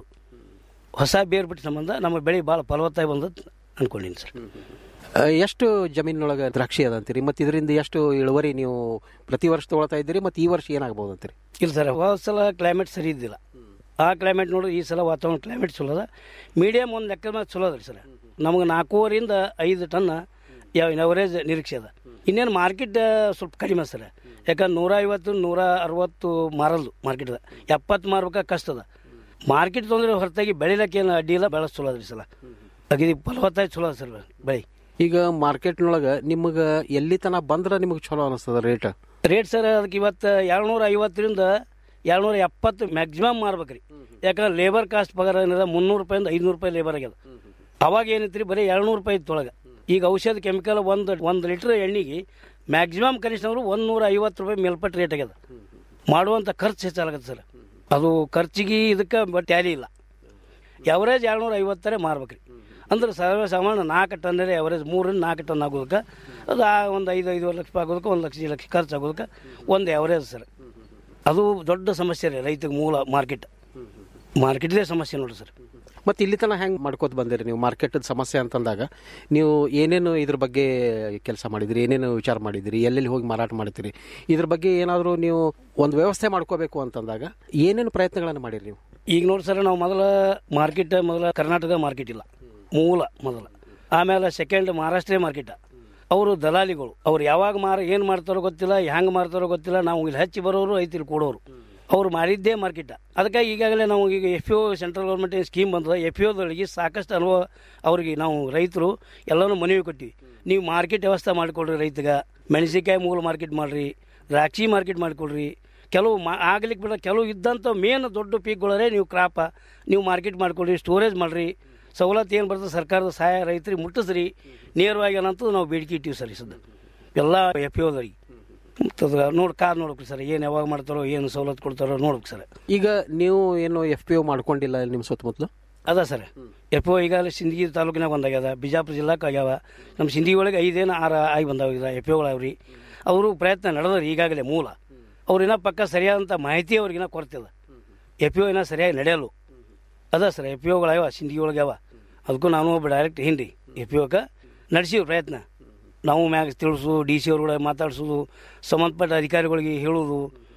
ಹೊಸ ಬೇರು ಬಿಟ್ಟು ಸಂಬಂಧ ನಮ್ಮ ಬೆಳೆ ಭಾಳ ಫಲವತ್ತಾಗಿ ಬಂದದ್ದು ಅನ್ಕೊಂಡಿನಿ ಸರ್ ಆ, ಎಷ್ಟು ಜಮೀನಿನೊಳಗೆ ದ್ರಾಕ್ಷಿ ಅದ ಅಂತೀರಿ ಮತ್ತು ಇದರಿಂದ ಎಷ್ಟು ಇಳುವರಿ ನೀವು ಪ್ರತಿ ವರ್ಷ ತೊಗೊಳ್ತಾ ಇದ್ದೀರಿ ಮತ್ತು ಈ ವರ್ಷ ಏನಾಗ್ಬೋದು ಅಂತೀರಿ ಇಲ್ಲ ಸರ್ ಹೋದ ಸಲ ಕ್ಲೈಮೇಟ್ ಸರಿ ಇದ್ದಿಲ್ಲ ಆ ಕ್ಲೈಮೇಟ್ ನೋಡಿ ಈ ಸಲ ವಾತಾವರಣ ಕ್ಲೈಮೇಟ್ ಚಲೋ ಅದ ಮೀಡಿಯಮ್ ಒಂದು ಲೆಕ್ಕದ ಮೇಲೆ ಚಲೋ ಅದ ರೀ ಸರ್ ನಮಗೆ ನಾಲ್ಕೂವರೆಯಿಂದ ಐದು ಟನ್ ಯಾವ ಅವರೇಜ್ ನಿರೀಕ್ಷೆ ಅದ ಇನ್ನೇನು ಮಾರ್ಕೆಟ್ ಸ್ವಲ್ಪ ಕಡಿಮೆ ಸರ್ ಯಾಕಂದ್ರೆ ನೂರ ಐವತ್ತು ನೂರ ಅರವತ್ತು ಮಾರಲ್ದು ಮಾರ್ಕೆಟ್ದ ಎಪ್ಪತ್ತು ಮಾರ್ಬೇಕಾ ಕಷ್ಟ ಅದ ಮಾರ್ಕೆಟ್ ತೊಂದರೆ ಹೊರತಾಗಿ ಬೆಳಿಲಕ್ಕೆ ಏನು ಅಡ್ಡಿ ಇಲ್ಲ ಬೆಳೆಸ್ ಚಲೋ ಅದ ರೀ ಸಲ ಅಗದಿ ಫಲವತ್ತಾಗಿ ಚಲೋ ಅದ ಸರ್ ಬೆಳೆ ಈಗ ಮಾರ್ಕೆಟ್ನೊಳಗೆ ನಿಮಗೆ ಎಲ್ಲಿ ತನಕ ಬಂದ್ರೆ ನಿಮಗೆ ಚಲೋ ಅನಿಸ್ತದ ರೇಟ್ ರೇಟ್ ಸರ್ ಅದಕ್ಕೆ ಇವತ್ತು ಏಳ್ನೂರ ಐವತ್ತರಿಂದ ಏಳ್ನೂರ ಎಪ್ಪತ್ತು ಮ್ಯಾಕ್ಸಿಮಮ್ ಮಾರ್ಬೇಕು ರೀ ಯಾಕಂದ್ರೆ ಲೇಬರ್ ಕಾಸ್ಟ್ ಪಗಾರ ಏನಿದೆ ಮುನ್ನೂರು ರೂಪಾಯಿಂದ ಐದುನೂರು ರೂಪಾಯಿ ಲೇಬರ್ ಆಗ್ಯದ ಅವಾಗ ಏನೈತಿ ರೀ ಬರೀ ಏಳ್ನೂರು ರೂಪಾಯಿ ಇತ್ತೊಳಗೆ ಈಗ ಔಷಧ ಕೆಮಿಕಲ್ ಒಂದು ಒಂದು ಲೀಟ್ರ್ ಎಣ್ಣೆಗೆ ಮ್ಯಾಕ್ಸಿಮಮ್ ಕನಿಷ್ಠ ಅಂದ್ರೆ ಒಂದು ನೂರ ಐವತ್ತು ರೂಪಾಯಿ ಮೇಲ್ಪಟ್ಟು ರೇಟ್ ಆಗ್ಯದ ಮಾಡುವಂಥ ಖರ್ಚು ಹೆಚ್ಚಾಗತ್ತೆ ಸರ್ ಅದು ಖರ್ಚಿಗೆ ಇದಕ್ಕೆ ಟ್ಯಾಲಿ ಇಲ್ಲ ಎವರೇಜ್ ಏಳ್ನೂರ ಐವತ್ತರ ಮಾರ್ಬೇಕು ರೀ ಅಂದ್ರೆ ಸರ್ವೇ ಸಾಮಾನ್ಯ ನಾಲ್ಕು ಟನ್ನಲ್ಲಿ ಎವರೇಜ್ ಮೂರರಿಂದ ನಾಲ್ಕು ಟನ್ ಆಗೋದಕ್ಕೆ ಅದು ಆ ಒಂದು ಐದು ಐದುವರೆ ಲಕ್ಷ ರೂಪಾಯಿ ಆಗೋದಕ್ಕೆ ಒಂದು ಲಕ್ಷ ಲಕ್ಷ ಖರ್ಚು ಆಗೋದಕ್ಕೆ ಒಂದು ಎವರೇಜ್ ಸರ್ ಅದು ದೊಡ್ಡ ಸಮಸ್ಯೆ ರೀ ರೈತಗೆ ಮೂಲ ಮಾರ್ಕೆಟ್ ಮಾರ್ಕೆಟ್ದೇ ಸಮಸ್ಯೆ ನೋಡಿ ಸರ್ ಮತ್ತು ಇಲ್ಲಿ ತನಕ ಹೆಂಗೆ ಮಾಡ್ಕೋತ ಬಂದಿರಿ ನೀವು ಮಾರ್ಕೆಟ್ ಸಮಸ್ಯೆ ಅಂತಂದಾಗ ನೀವು ಏನೇನು ಇದ್ರ ಬಗ್ಗೆ ಕೆಲಸ ಮಾಡಿದಿರಿ ಏನೇನು ವಿಚಾರ ಮಾಡಿದಿರಿ ಎಲ್ಲೆಲ್ಲಿ ಹೋಗಿ ಮಾರಾಟ ಮಾಡ್ತೀರಿ ಇದ್ರ ಬಗ್ಗೆ ಏನಾದರೂ ನೀವು ಒಂದು ವ್ಯವಸ್ಥೆ ಮಾಡ್ಕೋಬೇಕು ಅಂತಂದಾಗ ಏನೇನು ಪ್ರಯತ್ನಗಳನ್ನು ಮಾಡಿರಿ ನೀವು ಈಗ ನೋಡಿ ಸರ್ ನಾವು ಮೊದಲ ಮಾರ್ಕೆಟ್ ಮೊದಲ ಕರ್ನಾಟಕ ಮಾರ್ಕೆಟ್ ಇಲ್ಲ ಮೂಲ ಮೊದಲ ಆಮೇಲೆ ಸೆಕೆಂಡ್ ಮಹಾರಾಷ್ಟ್ರೀಯ ಮಾರ್ಕೆಟ್ ಅವರು ದಲಾಲಿಗಳು ಅವ್ರು ಯಾವಾಗ ಮಾರ ಏನು ಮಾಡ್ತಾರೋ ಗೊತ್ತಿಲ್ಲ ಹೆಂಗೆ ಮಾಡ್ತಾರೋ ಗೊತ್ತಿಲ್ಲ ನಾವು ಇಲ್ಲಿ ಹಚ್ಚಿ ಬರೋರು ಐತಿ ಇಲ್ಲಿ ಕೊಡೋರು ಅವ್ರು ಮಾಡಿದ್ದೇ ಮಾರ್ಕೆಟ್ ಅದಕ್ಕೆ ಈಗಾಗಲೇ ನಾವು ಈಗ F O central government scheme ಬಂದದ ಎಫ್ ಒದೊಳಗೆ ಸಾಕಷ್ಟು ಅನುಭವ ಅವ್ರಿಗೆ ನಾವು ರೈತರು ಎಲ್ಲನೂ ಮನವಿ ಕೊಟ್ಟಿವಿ ನೀವು ಮಾರ್ಕೆಟ್ ವ್ಯವಸ್ಥೆ ಮಾಡಿಕೊಡ್ರಿ ರೈತಗೆ ಮೆಣಸಿನ್ಕಾಯಿ ಮೂಲ ಮಾರ್ಕೆಟ್ ಮಾಡಿರಿ ದ್ರಾಕ್ಷಿ ಮಾರ್ಕೆಟ್ ಮಾಡಿಕೊಡ್ರಿ ಕೆಲವು ಮಾ ಆಗ್ಲಿಕ್ಕೆ ಬಿಡ ಕೆಲವು ಇದ್ದಂಥ ಮೇನ್ ದೊಡ್ಡ ಪೀಕ್ಗಳೇ ನೀವು ಕ್ರಾಪ ನೀವು ಮಾರ್ಕೆಟ್ ಮಾಡ್ಕೊಡ್ರಿ ಸ್ಟೋರೇಜ್ ಮಾಡಿರಿ ಸವಲತ್ತು ಏನು ಬರ್ತದೆ ಸರ್ಕಾರದ ಸಹಾಯ ರೈತರಿಗೆ ಮುಟ್ಟಿಸ್ರಿ ನೇರವಾಗಿ ಏನಂತೂ ನಾವು ಬೇಡಿಕೆ ಇಟ್ಟಿವಿ ಸರ್ ಈ ಸದ್ದ ಎಲ್ಲ ಎಫ್ ಒದರಿಗೆ ನೋಡಿ ಕಾರ್ ನೋಡ್ಬೇಕು ಸರ್ ಏನು ಯಾವಾಗ ಮಾಡ್ತಾರೋ ಏನು ಸವಲತ್ತು ಕೊಡ್ತಾರೋ ನೋಡ್ಬೇಕು ಸರ್ ಈಗ ನೀವು ಏನು ಎಫ್ ಪಿ ಒ ಮಾಡ್ಕೊಂಡಿಲ್ಲ ನಿಮ್ಮ ಸುತ್ತಮುತ್ತಲು ಅದ ಸರ್ ಎಫ್ ಒ ಈಗಾಗಲೇ ಸಿಂದಗಿ ತಾಲೂಕಿನಾಗ ಒಂದಾಗ್ಯದ ಬಿಜಾಪುರ ಜಿಲ್ಲಾಕ್ಕೆ ಆಗ್ಯಾವ ನಮ್ಮ ಸಿಂದಗಿ ಒಳಗೆ ಐದೇನು ಆರು ಆಗಿ ಬಂದಾವ ಎಫ್ ಒಗಳವ್ರಿ ಅವರು ಪ್ರಯತ್ನ ನಡೆದ್ರಿ ಈಗಾಗಲೇ ಮೂಲ ಅವ್ರಿನ ಪಕ್ಕ ಸರಿಯಾದಂಥ ಮಾಹಿತಿ ಅವ್ರಿಗಿನ ಕೊರತಿಲ್ಲ ಎಫ್ ಒ ಇನ್ನ ಸರಿಯಾಗಿ ನಡೆಯಲು ಅದ ಸರ್ ಎಫ್ ಒಗಳಾವ ಸಿಂದಗಿ ಒಳಗೆ ಅವ ಅದಕ್ಕೂ ನಾನು ಒಬ್ಬ ಡೈರೆಕ್ಟ್ ಹಿಂಡಿ ಎಫ್ ಒಕ್ಕೆ ನಡೆಸಿವಿ ಪ್ರಯತ್ನ ನಾವು ಮ್ಯಾಗ ತಿಳಿಸು ಡಿ ಸಿ ಅವ್ರುಗಳ ಮಾತಾಡ್ಸೋದು ಸಂಬಂಧಪಟ್ಟ ಅಧಿಕಾರಿಗಳಿಗೆ ಹೇಳೋದು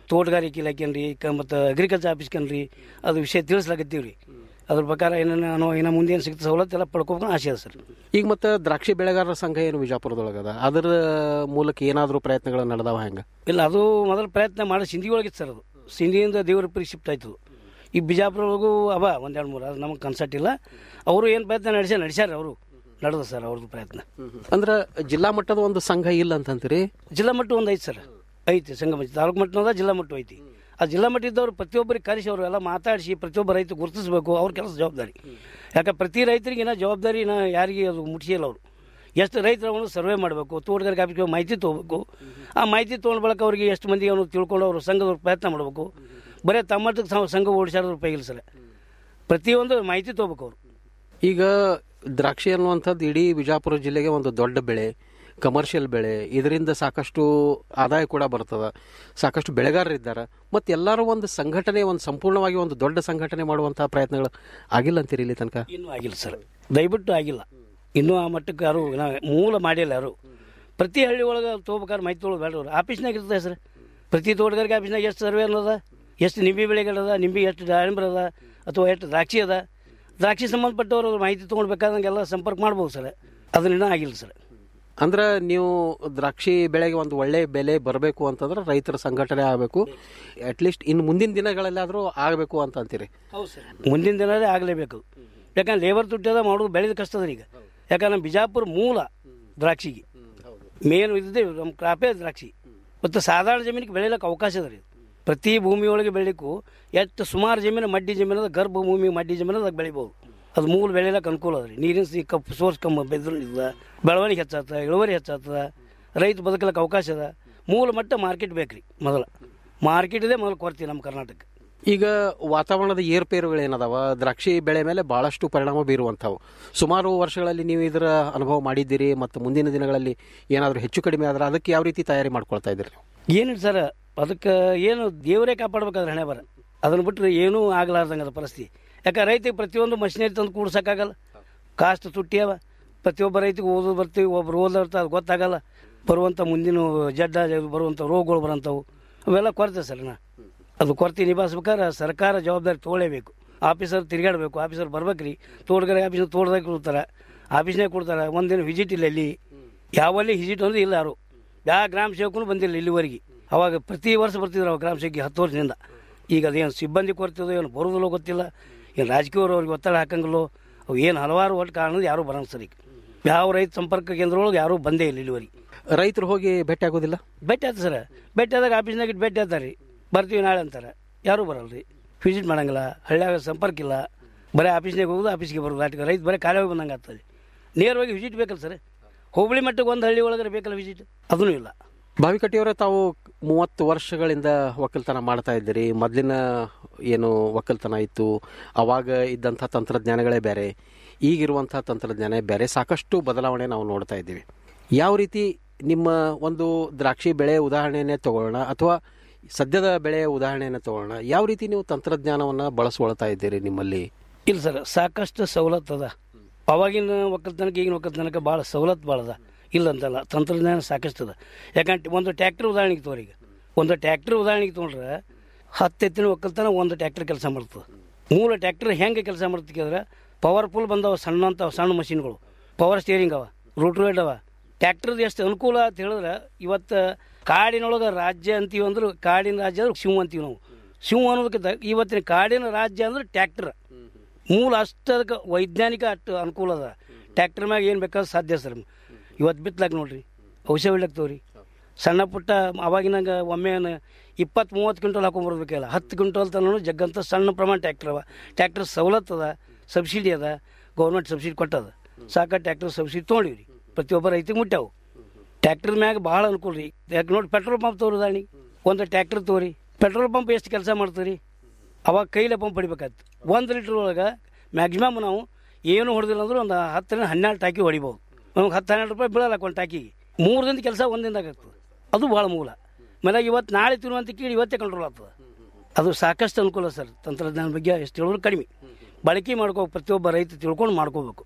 ತೋಟಗಾರಿಕೆ ಇಲಾಖೆನ್ರಿ ಕ ಮತ್ತು ಅಗ್ರಿಕಲ್ಚರ್ ಆಫೀಸ್ಕನ್ರಿ ಅದು ವಿಷಯ ತಿಳಿಸ್ಲಾಕತ್ತೀವಿ ರೀ ಅದ್ರ ಪ್ರಕಾರ ಏನೇನು ನಾವು ಇನ್ನು ಮುಂದೆ ಏನು ಸಿಗ್ತದೆ ಸವಲತ್ತು ಎಲ್ಲ ಪಡ್ಕೋಬೇಕು ಆಸೆ ಅದ ಸರ್ ಈಗ ಮತ್ತೆ ದ್ರಾಕ್ಷಿ ಬೆಳೆಗಾರರ ಸಂಘ ಏನು ವಿಜಾಪುರದೊಳಗದ ಅದರ ಮೂಲಕ ಏನಾದರೂ ಪ್ರಯತ್ನಗಳು ನಡೆದಾವ ಹೆಂಗ ಇಲ್ಲ ಅದು ಮೊದಲು ಪ್ರಯತ್ನ ಮಾಡಿ ಸಿಂಧಿ ಒಳಗಿತ್ತು ಸರ್ ಅದು ಸಿಂಧಿಯಿಂದ ದೇವರ ಪರಿ ಶಿಫ್ಟ್ ಆಯ್ತು ಈ ಬಿಜಾಪುರೊಳಗೂ ಅವ ಒಂದೆರಡು ಮೂರು ಅದು ನಮಗೆ ಕನ್ಸರ್ಟ್ ಇಲ್ಲ ಅವರು ಏನು ಪ್ರಯತ್ನ ನಡೆಸ್ಯಾರ ನಡೆಸ್ಯಾರ ಅವರು ನಡೆದ ಸರ್ ಅವ್ರದ್ದು ಪ್ರಯತ್ನ ಅಂದ್ರೆ ಜಿಲ್ಲಾ ಮಟ್ಟದ ಒಂದು ಸಂಘ ಇಲ್ಲ ಅಂತಂತೀರಿ ಜಿಲ್ಲಾ ಮಟ್ಟ ಒಂದು ಐತಿ ಸರ್ ಐತಿ ಸಂಗಮ ತಾಲೂಕು ಮಟ್ಟದ ಜಿಲ್ಲಾ ಮಟ್ಟ ಐತಿ ಆ ಜಿಲ್ಲಾ ಮಟ್ಟದವ್ರು ಪ್ರತಿಯೊಬ್ಬರಿಗೆ ಕರೆಸಿ ಅವರು ಎಲ್ಲ ಮಾತಾಡಿಸಿ ಪ್ರತಿಯೊಬ್ಬ ರೈತ ಗುರುತಿಸ್ಬೇಕು ಅವ್ರ ಕೆಲಸ ಜವಾಬ್ದಾರಿ ಯಾಕೆ ಪ್ರತಿ ರೈತರಿಗೆ ಏನೋ ಜವಾಬ್ದಾರಿ ಏನೋ ಯಾರಿಗೆ ಅದು ಮುಟ್ಟಿಸಿಲ್ಲ ಅವರು ಎಷ್ಟು ರೈತರು ಅವನು ಸರ್ವೆ ಮಾಡಬೇಕು ತೋಟಗಾರಿಕೆ ಆಫೀಸ್ಗೆ ಮಾಹಿತಿ ತೊಗೋಬೇಕು ಆ ಮಾಹಿತಿ ತೊಗೊಂಡ ಬಳಿಕ ಅವರಿಗೆ ಎಷ್ಟು ಮಂದಿ ಅವನು ತಿಳ್ಕೊಂಡು ಅವರು ಸಂಘದವ್ರು ಪ್ರಯತ್ನ ಮಾಡಬೇಕು ಬರೀ ತಮ್ಮಷ್ಟಕ್ಕೆ ತಾವು ಸಂಘ ಓಡಿಸಾಡೋದ್ರ ರೂಪಾಯಿ ಇಲ್ಲ ಸರ್ ಪ್ರತಿಯೊಂದು ಮಾಹಿತಿ ತೊಗೋಬೇಕು ಅವರು ಈಗ ದ್ರಾಕ್ಷಿ ಅನ್ನುವಂಥದ್ದು ಇಡೀ ವಿಜಾಪುರ ಜಿಲ್ಲೆಗೆ ಒಂದು ದೊಡ್ಡ ಬೆಳೆ ಕಮರ್ಷಿಯಲ್ ಬೆಳೆ ಇದರಿಂದ ಸಾಕಷ್ಟು ಆದಾಯ ಕೂಡ ಬರ್ತದ ಸಾಕಷ್ಟು ಬೆಳೆಗಾರರಿದ್ದಾರೆ ಮತ್ತು ಎಲ್ಲರೂ ಒಂದು ಸಂಘಟನೆ ಒಂದು ಸಂಪೂರ್ಣವಾಗಿ ಒಂದು ದೊಡ್ಡ ಸಂಘಟನೆ ಮಾಡುವಂತಹ ಪ್ರಯತ್ನಗಳು ಆಗಿಲ್ಲ ಅಂತೀರಿ ಇಲ್ಲಿ ತನಕ ಇನ್ನೂ ಆಗಿಲ್ಲ ಸರ್ ದಯವಿಟ್ಟು ಆಗಿಲ್ಲ ಇನ್ನೂ ಆ ಮಟ್ಟಕ್ಕೆ ಯಾರು ಇನ್ನ ಮೂಲ ಮಾಡಿಲ್ಲ ಯಾರು ಪ್ರತಿ ಹಳ್ಳಿ ಒಳಗೆ ತೊಗೋಬೇಕಾದ್ರೆ ಮಾಹಿತಿ ತೊಗೊಳೋದು ಬೇಡ ಅವ್ರು ಆಫೀಸ್ನಾಗ ಇರ್ತದೆ ಸರ್ ಪ್ರತಿ ತೋಟಗಾರಿಕೆ ಆಫೀಸ್ನಾಗ ಎಷ್ಟು ಸರ್ವೆ ಅನ್ನೋದ ಎಷ್ಟು ನಿಂಬೆ ಬೆಳೆಗಳದ ನಿಂಬೆ ಎಷ್ಟು ದಾಳಿಂಬ್ರ ಅದ ಅಥವಾ ಎಷ್ಟು ದ್ರಾಕ್ಷಿ ಅದ ದ್ರಾಕ್ಷಿ ಸಂಬಂಧಪಟ್ಟವರು ಅವ್ರು ಮಾಹಿತಿ ತೊಗೊಳ್ಬೇಕಾದಂಗೆಲ್ಲ ಸಂಪರ್ಕ ಮಾಡ್ಬೋದು ಸರ್ ಅದನ್ನ ಇನ್ನೂ ಆಗಿಲ್ಲ ಸರ್ ಅಂದ್ರೆ ನೀವು ದ್ರಾಕ್ಷಿ ಬೆಳೆಗೆ ಒಂದು ಒಳ್ಳೆ ಬೆಲೆ ಬರಬೇಕು ಅಂತಂದ್ರೆ ರೈತರ ಸಂಘಟನೆ ಆಗಬೇಕು ಅಟ್ಲೀಸ್ಟ್ ಇನ್ನು ಮುಂದಿನ ದಿನಗಳಲ್ಲಾದರೂ ಆಗಬೇಕು ಅಂತ ಅಂತೀರಿ ಹೌದು ಸರ್ ಮುಂದಿನ ದಿನವೇ ಆಗಲೇಬೇಕು ಯಾಕಂದ್ರೆ ಲೇಬರ್ ತುಟ್ಟದ ಮಾಡೋದು ಬೆಳೆದ ಕಷ್ಟ ಅದ ಈಗ ಯಾಕಂದ್ರೆ ನಮ್ಮ ಬಿಜಾಪುರ ಮೂಲ ದ್ರಾಕ್ಷಿಗೆ ಮೇನ್ ಇದ್ದೇ ನಮ್ಮ ಕ್ರಾಪೇ ದ್ರಾಕ್ಷಿ ಮತ್ತು ಸಾಧಾರಣ ಜಮೀನಿಗೆ ಬೆಳೆಯಲಿಕ್ಕೆ ಅವಕಾಶ ಅದ ರೀ ಪ್ರತಿ ಭೂಮಿಯೊಳಗೆ ಬೆಳಿಲಿಕ್ಕೂ ಎಷ್ಟು ಸುಮಾರು ಜಮೀನು ಮಡ್ಡಿ ಜಮೀನು ಅದ ಗರ್ಭ ಭೂಮಿ ಮಡ್ಡಿ ಜಮೀನು ಅದಾಗ ಬೆಳಿಬೋದು ಅದು ಮೂಲ ಬೆಳೆಯಲಿಕ್ಕೆ ಅನುಕೂಲ ಅದ ರೀ ನೀರಿನ ಸಿ ಕಪ್ ಸೋರ್ಸ್ ಕಮ್ಮ ಬೆದ್ರಿಂದ ಬೆಳವಣಿಗೆ ಹೆಚ್ಚಾಗ್ತದ ಇಳುವರಿ ಹೆಚ್ಚಾಗ್ತದ ರೈತ ಬದುಕಲಿಕ್ಕೆ ಅವಕಾಶ ಅದ ಮೂಲ ಮಟ್ಟ ಮಾರ್ಕೆಟ್ ಬೇಕ್ರಿ ಮೊದಲ ಮಾರ್ಕೆಟ್ ಇದೆ ಮೊದಲು ಕೊಡ್ತೀವಿ ನಮ್ಮ ಕರ್ನಾಟಕ ಈಗ ವಾತಾವರಣದ ಏರ್ಪೇರುಗಳು ಏನದಾವ ದ್ರಾಕ್ಷಿ ಬೆಳೆ ಮೇಲೆ ಬಹಳಷ್ಟು ಪರಿಣಾಮ ಬೀರುವಂಥವು ಸುಮಾರು ವರ್ಷಗಳಲ್ಲಿ ನೀವು ಇದರ ಅನುಭವ ಮಾಡಿದ್ದೀರಿ ಮತ್ತು ಮುಂದಿನ ದಿನಗಳಲ್ಲಿ ಏನಾದರೂ ಹೆಚ್ಚು ಕಡಿಮೆ ಆದ್ರೆ ಅದಕ್ಕೆ ಯಾವ ರೀತಿ ತಯಾರಿ ಮಾಡ್ಕೊಳ್ತಾ ಇದ್ದೀರಿ ನೀವು ಏನಿಲ್ಲ ಸರ್ ಅದಕ್ಕೆ ಏನು ದೇವರೇ ಕಾಪಾಡ್ಬೇಕಾದ್ರೆ ಹಣೆ ಬರ ಅದನ್ನು ಬಿಟ್ಟರೆ ಏನೂ ಆಗಲಾರ್ದಂಗೆ ಅದ ಪರಿಸ್ಥಿತಿ ಯಾಕೆ ರೈತಿಗೆ ಪ್ರತಿಯೊಂದು ಮಷಿನರಿ ತಂದು ಕೂಡ್ಸೋಕ್ಕಾಗಲ್ಲ ಕಾಸ್ಟ್ ತುಟ್ಟಿ ಅವ ಪ್ರತಿಯೊಬ್ಬ ರೈತಿಗೆ ಓದೋದು ಬರ್ತೀವಿ ಒಬ್ರು ಓದೋರ್ತ ಅದು ಗೊತ್ತಾಗಲ್ಲ ಬರುವಂಥ ಮುಂದಿನ ಜಡ್ಡ ಬರುವಂಥ ರೋಗಗಳು ಬರೋಂಥವು ಅವೆಲ್ಲ ಕೊರತೆ ಸರ್ ನಾ ಅದು ಕೊರತೆ ನಿಭಾಯಿಸ್ಬೇಕಾದ್ರೆ ಸರ್ಕಾರ ಜವಾಬ್ದಾರಿ ತೊಗೊಳ್ಳೇಬೇಕು ಆಫೀಸರ್ ತಿರುಗಾಡಬೇಕು ಆಫೀಸರ್ ಬರ್ಬೇಕ್ರಿ ತೋಟಗಾರಿಕೆ ಆಫೀಸರ್ ತೋಟದಾಗ ಕೊಡ್ತಾರೆ ಆಫೀಸ್ನಾಗ ಕೊಡ್ತಾರೆ ಒಂದಿನ ವಿಸಿಟ್ ಇಲ್ಲ ಇಲ್ಲಿ ಯಾವಲ್ಲಿ ವಿಸಿಟ್ ಅಂದ್ರೆ ಇಲ್ಲ ಯಾರು ಯಾವ ಗ್ರಾಮ ಸೇವಕನು ಬಂದಿಲ್ಲ ಇಲ್ಲಿವರೆಗೆ ಅವಾಗ ಪ್ರತಿ ವರ್ಷ ಬರ್ತಿದ್ರು ಅವಾಗ ಗ್ರಾಮ ಸೇವಕಿ ಹತ್ತು ವರ್ಷದಿಂದ ಈಗ ಅದೇನು ಸಿಬ್ಬಂದಿ ಕೊಡ್ತಿದ್ದೋ ಏನು ಬರೋದಿಲ್ಲೋ ಗೊತ್ತಿಲ್ಲ ಏನು ರಾಜಕೀಯವ್ರು ಅವ್ರಿಗೆ ಒತ್ತಡ ಹಾಕಂಗಿಲ್ಲೋ ಅವು ಏನು ಹಲವಾರು ಒಟ್ಟು ಕಾರಣದ ಯಾರೂ ಬರೋಂಗ ಸರ್ ಈಗ ಯಾವ ರೈತ ಸಂಪರ್ಕ ಕೇಂದ್ರದೊಳಗೆ ಯಾರೂ ಬಂದೇ ಇಲ್ಲ ಇಲ್ಲಿವರೆಗೆ ರೈತರು ಹೋಗಿ ಭೇಟಿ ಆಗೋದಿಲ್ಲ ಭೇಟಿ ಆಯ್ತು ಸರ್ ಭೇಟಿ ಆದಾಗ ಆಫೀಸ್ನಾಗ ಇಟ್ಟು ಭೇಟಿ ಆಯ್ತಾರೆ ರೀ ಬರ್ತೀವಿ ನಾಳೆ ಅಂತಾರೆ ಯಾರೂ ಬರಲ್ಲ ರೀ ವಿಸಿಟ್ ಮಾಡಂಗಿಲ್ಲ ಹಳ್ಳಿಯಾಗ ಸಂಪರ್ಕ ಇಲ್ಲ ಬರೀ ಆಫೀಸ್ನಾಗ ಹೋಗೋದು ಆಫೀಸ್ಗೆ ಬರೋದು ಆಟಿಗೆ ರೈತ ಬರೀ ಖಾಲಿ ಹೋಗಿ ಬಂದಂಗೆ ಆಗ್ತದೆ ನೇರವಾಗಿ ವಿಸಿಟ್ ಬೇಕಲ್ಲ ಸರ್ ಹುಬ್ಳಿ ಮಟ್ಟಕ್ಕೆ ಒಂದು ಹಳ್ಳಿ ಒಳಗಡೆ ಬೇಕಲ್ಲ ವಿಸಿಟ್ ಅದೂ ಇಲ್ಲ ಬಾವಿಕಟ್ಟಿಯವರೇ ತಾವು ಮೂವತ್ತು ವರ್ಷಗಳಿಂದ ಒಕ್ಕಲ್ತನ ಮಾಡ್ತಾ ಇದ್ದೀರಿ ಮೊದಲಿನ ಏನು ಒಕ್ಕಲ್ತನ ಇತ್ತು ಅವಾಗ ಇದ್ದಂಥ ತಂತ್ರಜ್ಞಾನಗಳೇ ಬೇರೆ ಈಗಿರುವಂಥ ತಂತ್ರಜ್ಞಾನ ಬೇರೆ ಸಾಕಷ್ಟು ಬದಲಾವಣೆ ನಾವು ನೋಡ್ತಾ ಇದ್ದೀವಿ ಯಾವ ರೀತಿ ನಿಮ್ಮ ಒಂದು ದ್ರಾಕ್ಷಿ ಬೆಳೆ ಉದಾಹರಣೆಯನ್ನೇ ತಗೊಳ್ಳೋಣ ಅಥವಾ ಸದ್ಯದ ಬೆಳೆಯ ಉದಾಹರಣೆಯನ್ನೇ ತಗೊಳ್ಳೋಣ ಯಾವ ರೀತಿ ನೀವು ತಂತ್ರಜ್ಞಾನವನ್ನು ಬಳಸ್ಕೊಳ್ತಾ ಇದ್ದೀರಿ ನಿಮ್ಮಲ್ಲಿ ಇಲ್ಲ ಸರ್ ಸಾಕಷ್ಟು ಸವಲತ್ತು ಅದ ಅವಾಗಿನ ಒಕ್ಕಲ್ತನಕ್ಕೆ ಈಗಿನ ಒಕ್ಕಲ್ತನಕ್ಕೆ ಭಾಳ ಸವಲತ್ತು ಭಾಳ ಅದ ಇಲ್ಲ ಅಂತಲ್ಲ ತಂತ್ರಜ್ಞಾನ ಸಾಕಷ್ಟು ಅದ ಯಾಕಂದ್ರೆ ಒಂದು ಟ್ಯಾಕ್ಟ್ರ್ ಉದಾಹರಣೆಗೆ ತೋರಿ ಈಗ ಒಂದು ಟ್ಯಾಕ್ಟ್ರ್ ಉದಾಹರಣೆಗೆ ತೊಗೊಂಡ್ರೆ ಹತ್ತು ಎತ್ತಿನ ಒಕ್ಕಲ್ತನ ಒಂದು ಟ್ಯಾಕ್ಟ್ರ್ ಕೆಲಸ ಮಾಡ್ತದೆ ಮೂಲ ಟ್ಯಾಕ್ಟ್ರ್ ಹೆಂಗೆ ಕೆಲಸ ಮಾಡ್ತಿದ್ರೆ ಪವರ್ಫುಲ್ ಬಂದವ ಸಣ್ಣ ಅಂತ ಸಣ್ಣ ಮಷಿನ್ಗಳು ಪವರ್ ಸ್ಟೇರಿಂಗ್ ಅವ ರೂಟ್ರೋಯ್ಡ್ ಅವ ಟ್ಯಾಕ್ಟ್ರದ್ದು ಎಷ್ಟು ಅನುಕೂಲ ಅಂತ ಹೇಳಿದ್ರೆ ಇವತ್ತು ಕಾಡಿನೊಳಗೆ ರಾಜ್ಯ ಅಂತೀವಿ ಅಂದ್ರೆ ಕಾಡಿನ ರಾಜ್ಯ ಅಂದ್ರೆ ಶಿವ ಅಂತೀವಿ ನಾವು ಶಿವ ಅನ್ನೋದಕ್ಕಿಂತ ಇವತ್ತಿನ ಕಾಡಿನ ರಾಜ್ಯ ಅಂದ್ರೆ ಟ್ಯಾಕ್ಟ್ರ್ ಮೂಲ ಅಷ್ಟು ಅದಕ್ಕೆ ವೈಜ್ಞಾನಿಕ ಅಷ್ಟು ಅನುಕೂಲ ಅದ ಟ್ಯಾಕ್ಟರ್ ಮ್ಯಾಗ ಏನು ಬೇಕಾದ್ರೆ ಸಾಧ್ಯ ಸರ್ ಇವತ್ತು ಬಿತ್ತಲಾಗ ನೋಡ್ರಿ ಔಷಧ ಹೊಡ್ಲಾಗ್ತವ್ರಿ ಸಣ್ಣ ಪುಟ್ಟ ಅವಾಗಿನಂಗೆ ಒಮ್ಮೆ ಇಪ್ಪತ್ತು ಮೂವತ್ತು ಕ್ವಿಂಟಲ್ ಹಾಕೊಂಬರ್ಬೇಕಲ್ಲ ಹತ್ತು ಕ್ವಿಂಟಲ್ ತನೂ ಜಗ್ಗಂತ ಸಣ್ಣ ಪ್ರಮಾಣ ಟ್ಯಾಕ್ಟರ್ ಅವ ಟ್ಯಾಕ್ಟರ್ ಸವಲತ್ತು ಅದ ಸಬ್ಸಿಡಿ ಅದ ಗೌರ್ಮೆಂಟ್ ಸಬ್ಸಿಡಿ ಕೊಟ್ಟದ ಸಾಕ ಟ್ಯಾಕ್ಟರ್ ಸಬ್ಸಿಡಿ ತೊಗೊಂಡಿವ್ರಿ ಪ್ರತಿಯೊಬ್ಬ ರೈತಿಗೆ ಮುಟ್ಟಾವು ಟ್ಯಾಕ್ಟರ್ ಮ್ಯಾಗ ಭಾಳ ಅನುಕೂಲ ರೀ ಯಾಕೆ ನೋಡಿ ಪೆಟ್ರೋಲ್ ಪಂಪ್ ತೋರಿ ದಾಣಿ ಒಂದು ಟ್ಯಾಕ್ಟರ್ ತೋರಿ ಪೆಟ್ರೋಲ್ ಪಂಪ್ ಎಷ್ಟು ಕೆಲಸ ಮಾಡ್ತೀರಿ ಅವಾಗ ಕೈಲೇ ಪಂಪ್ ಹೊಡಿಬೇಕಾಯ್ತು ಒಂದು ಲೀಟ್ರ್ ಒಳಗೆ ಮ್ಯಾಕ್ಸಿಮಮ್ ನಾವು ಏನು ಹೊಡೆದಿಲ್ಲ ಅಂದ್ರೆ ಒಂದು ಹತ್ತರಿಂದ ಹನ್ನೆರಡು ಟಾಕಿ ಹೊಡಿಬೋದು ನಮ್ಗೆ ಹತ್ತು ಹನ್ನೆರಡು ರೂಪಾಯಿ ಬೀಳಲ್ಲ ಒಂದು ಟಾಕಿಗೆ ಮೂರು ದಿನದ ಕೆಲಸ ಒಂದು ದಿನದಾಗ ಆಗ್ತದೆ ಅದು ಭಾಳ ಮೂಲ ಆಮೇಲೆ ಇವತ್ತು ನಾಳೆ ತಿನ್ನುವಂತ ಕೀಡಿ ಇವತ್ತೇ ಕಂಟ್ರೋಲ್ ಆಗ್ತದೆ ಅದು ಸಾಕಷ್ಟು ಅನುಕೂಲ ಸರ್ ತಂತ್ರಜ್ಞಾನ ಬಗ್ಗೆ ಎಷ್ಟು ಹೇಳಿದ್ರು ಕಡಿಮೆ ಬಳಕೆ ಮಾಡ್ಕೋ ಪ್ರತಿಯೊಬ್ಬ ರೈತ ತಿಳ್ಕೊಂಡು ಮಾಡ್ಕೋಬೇಕು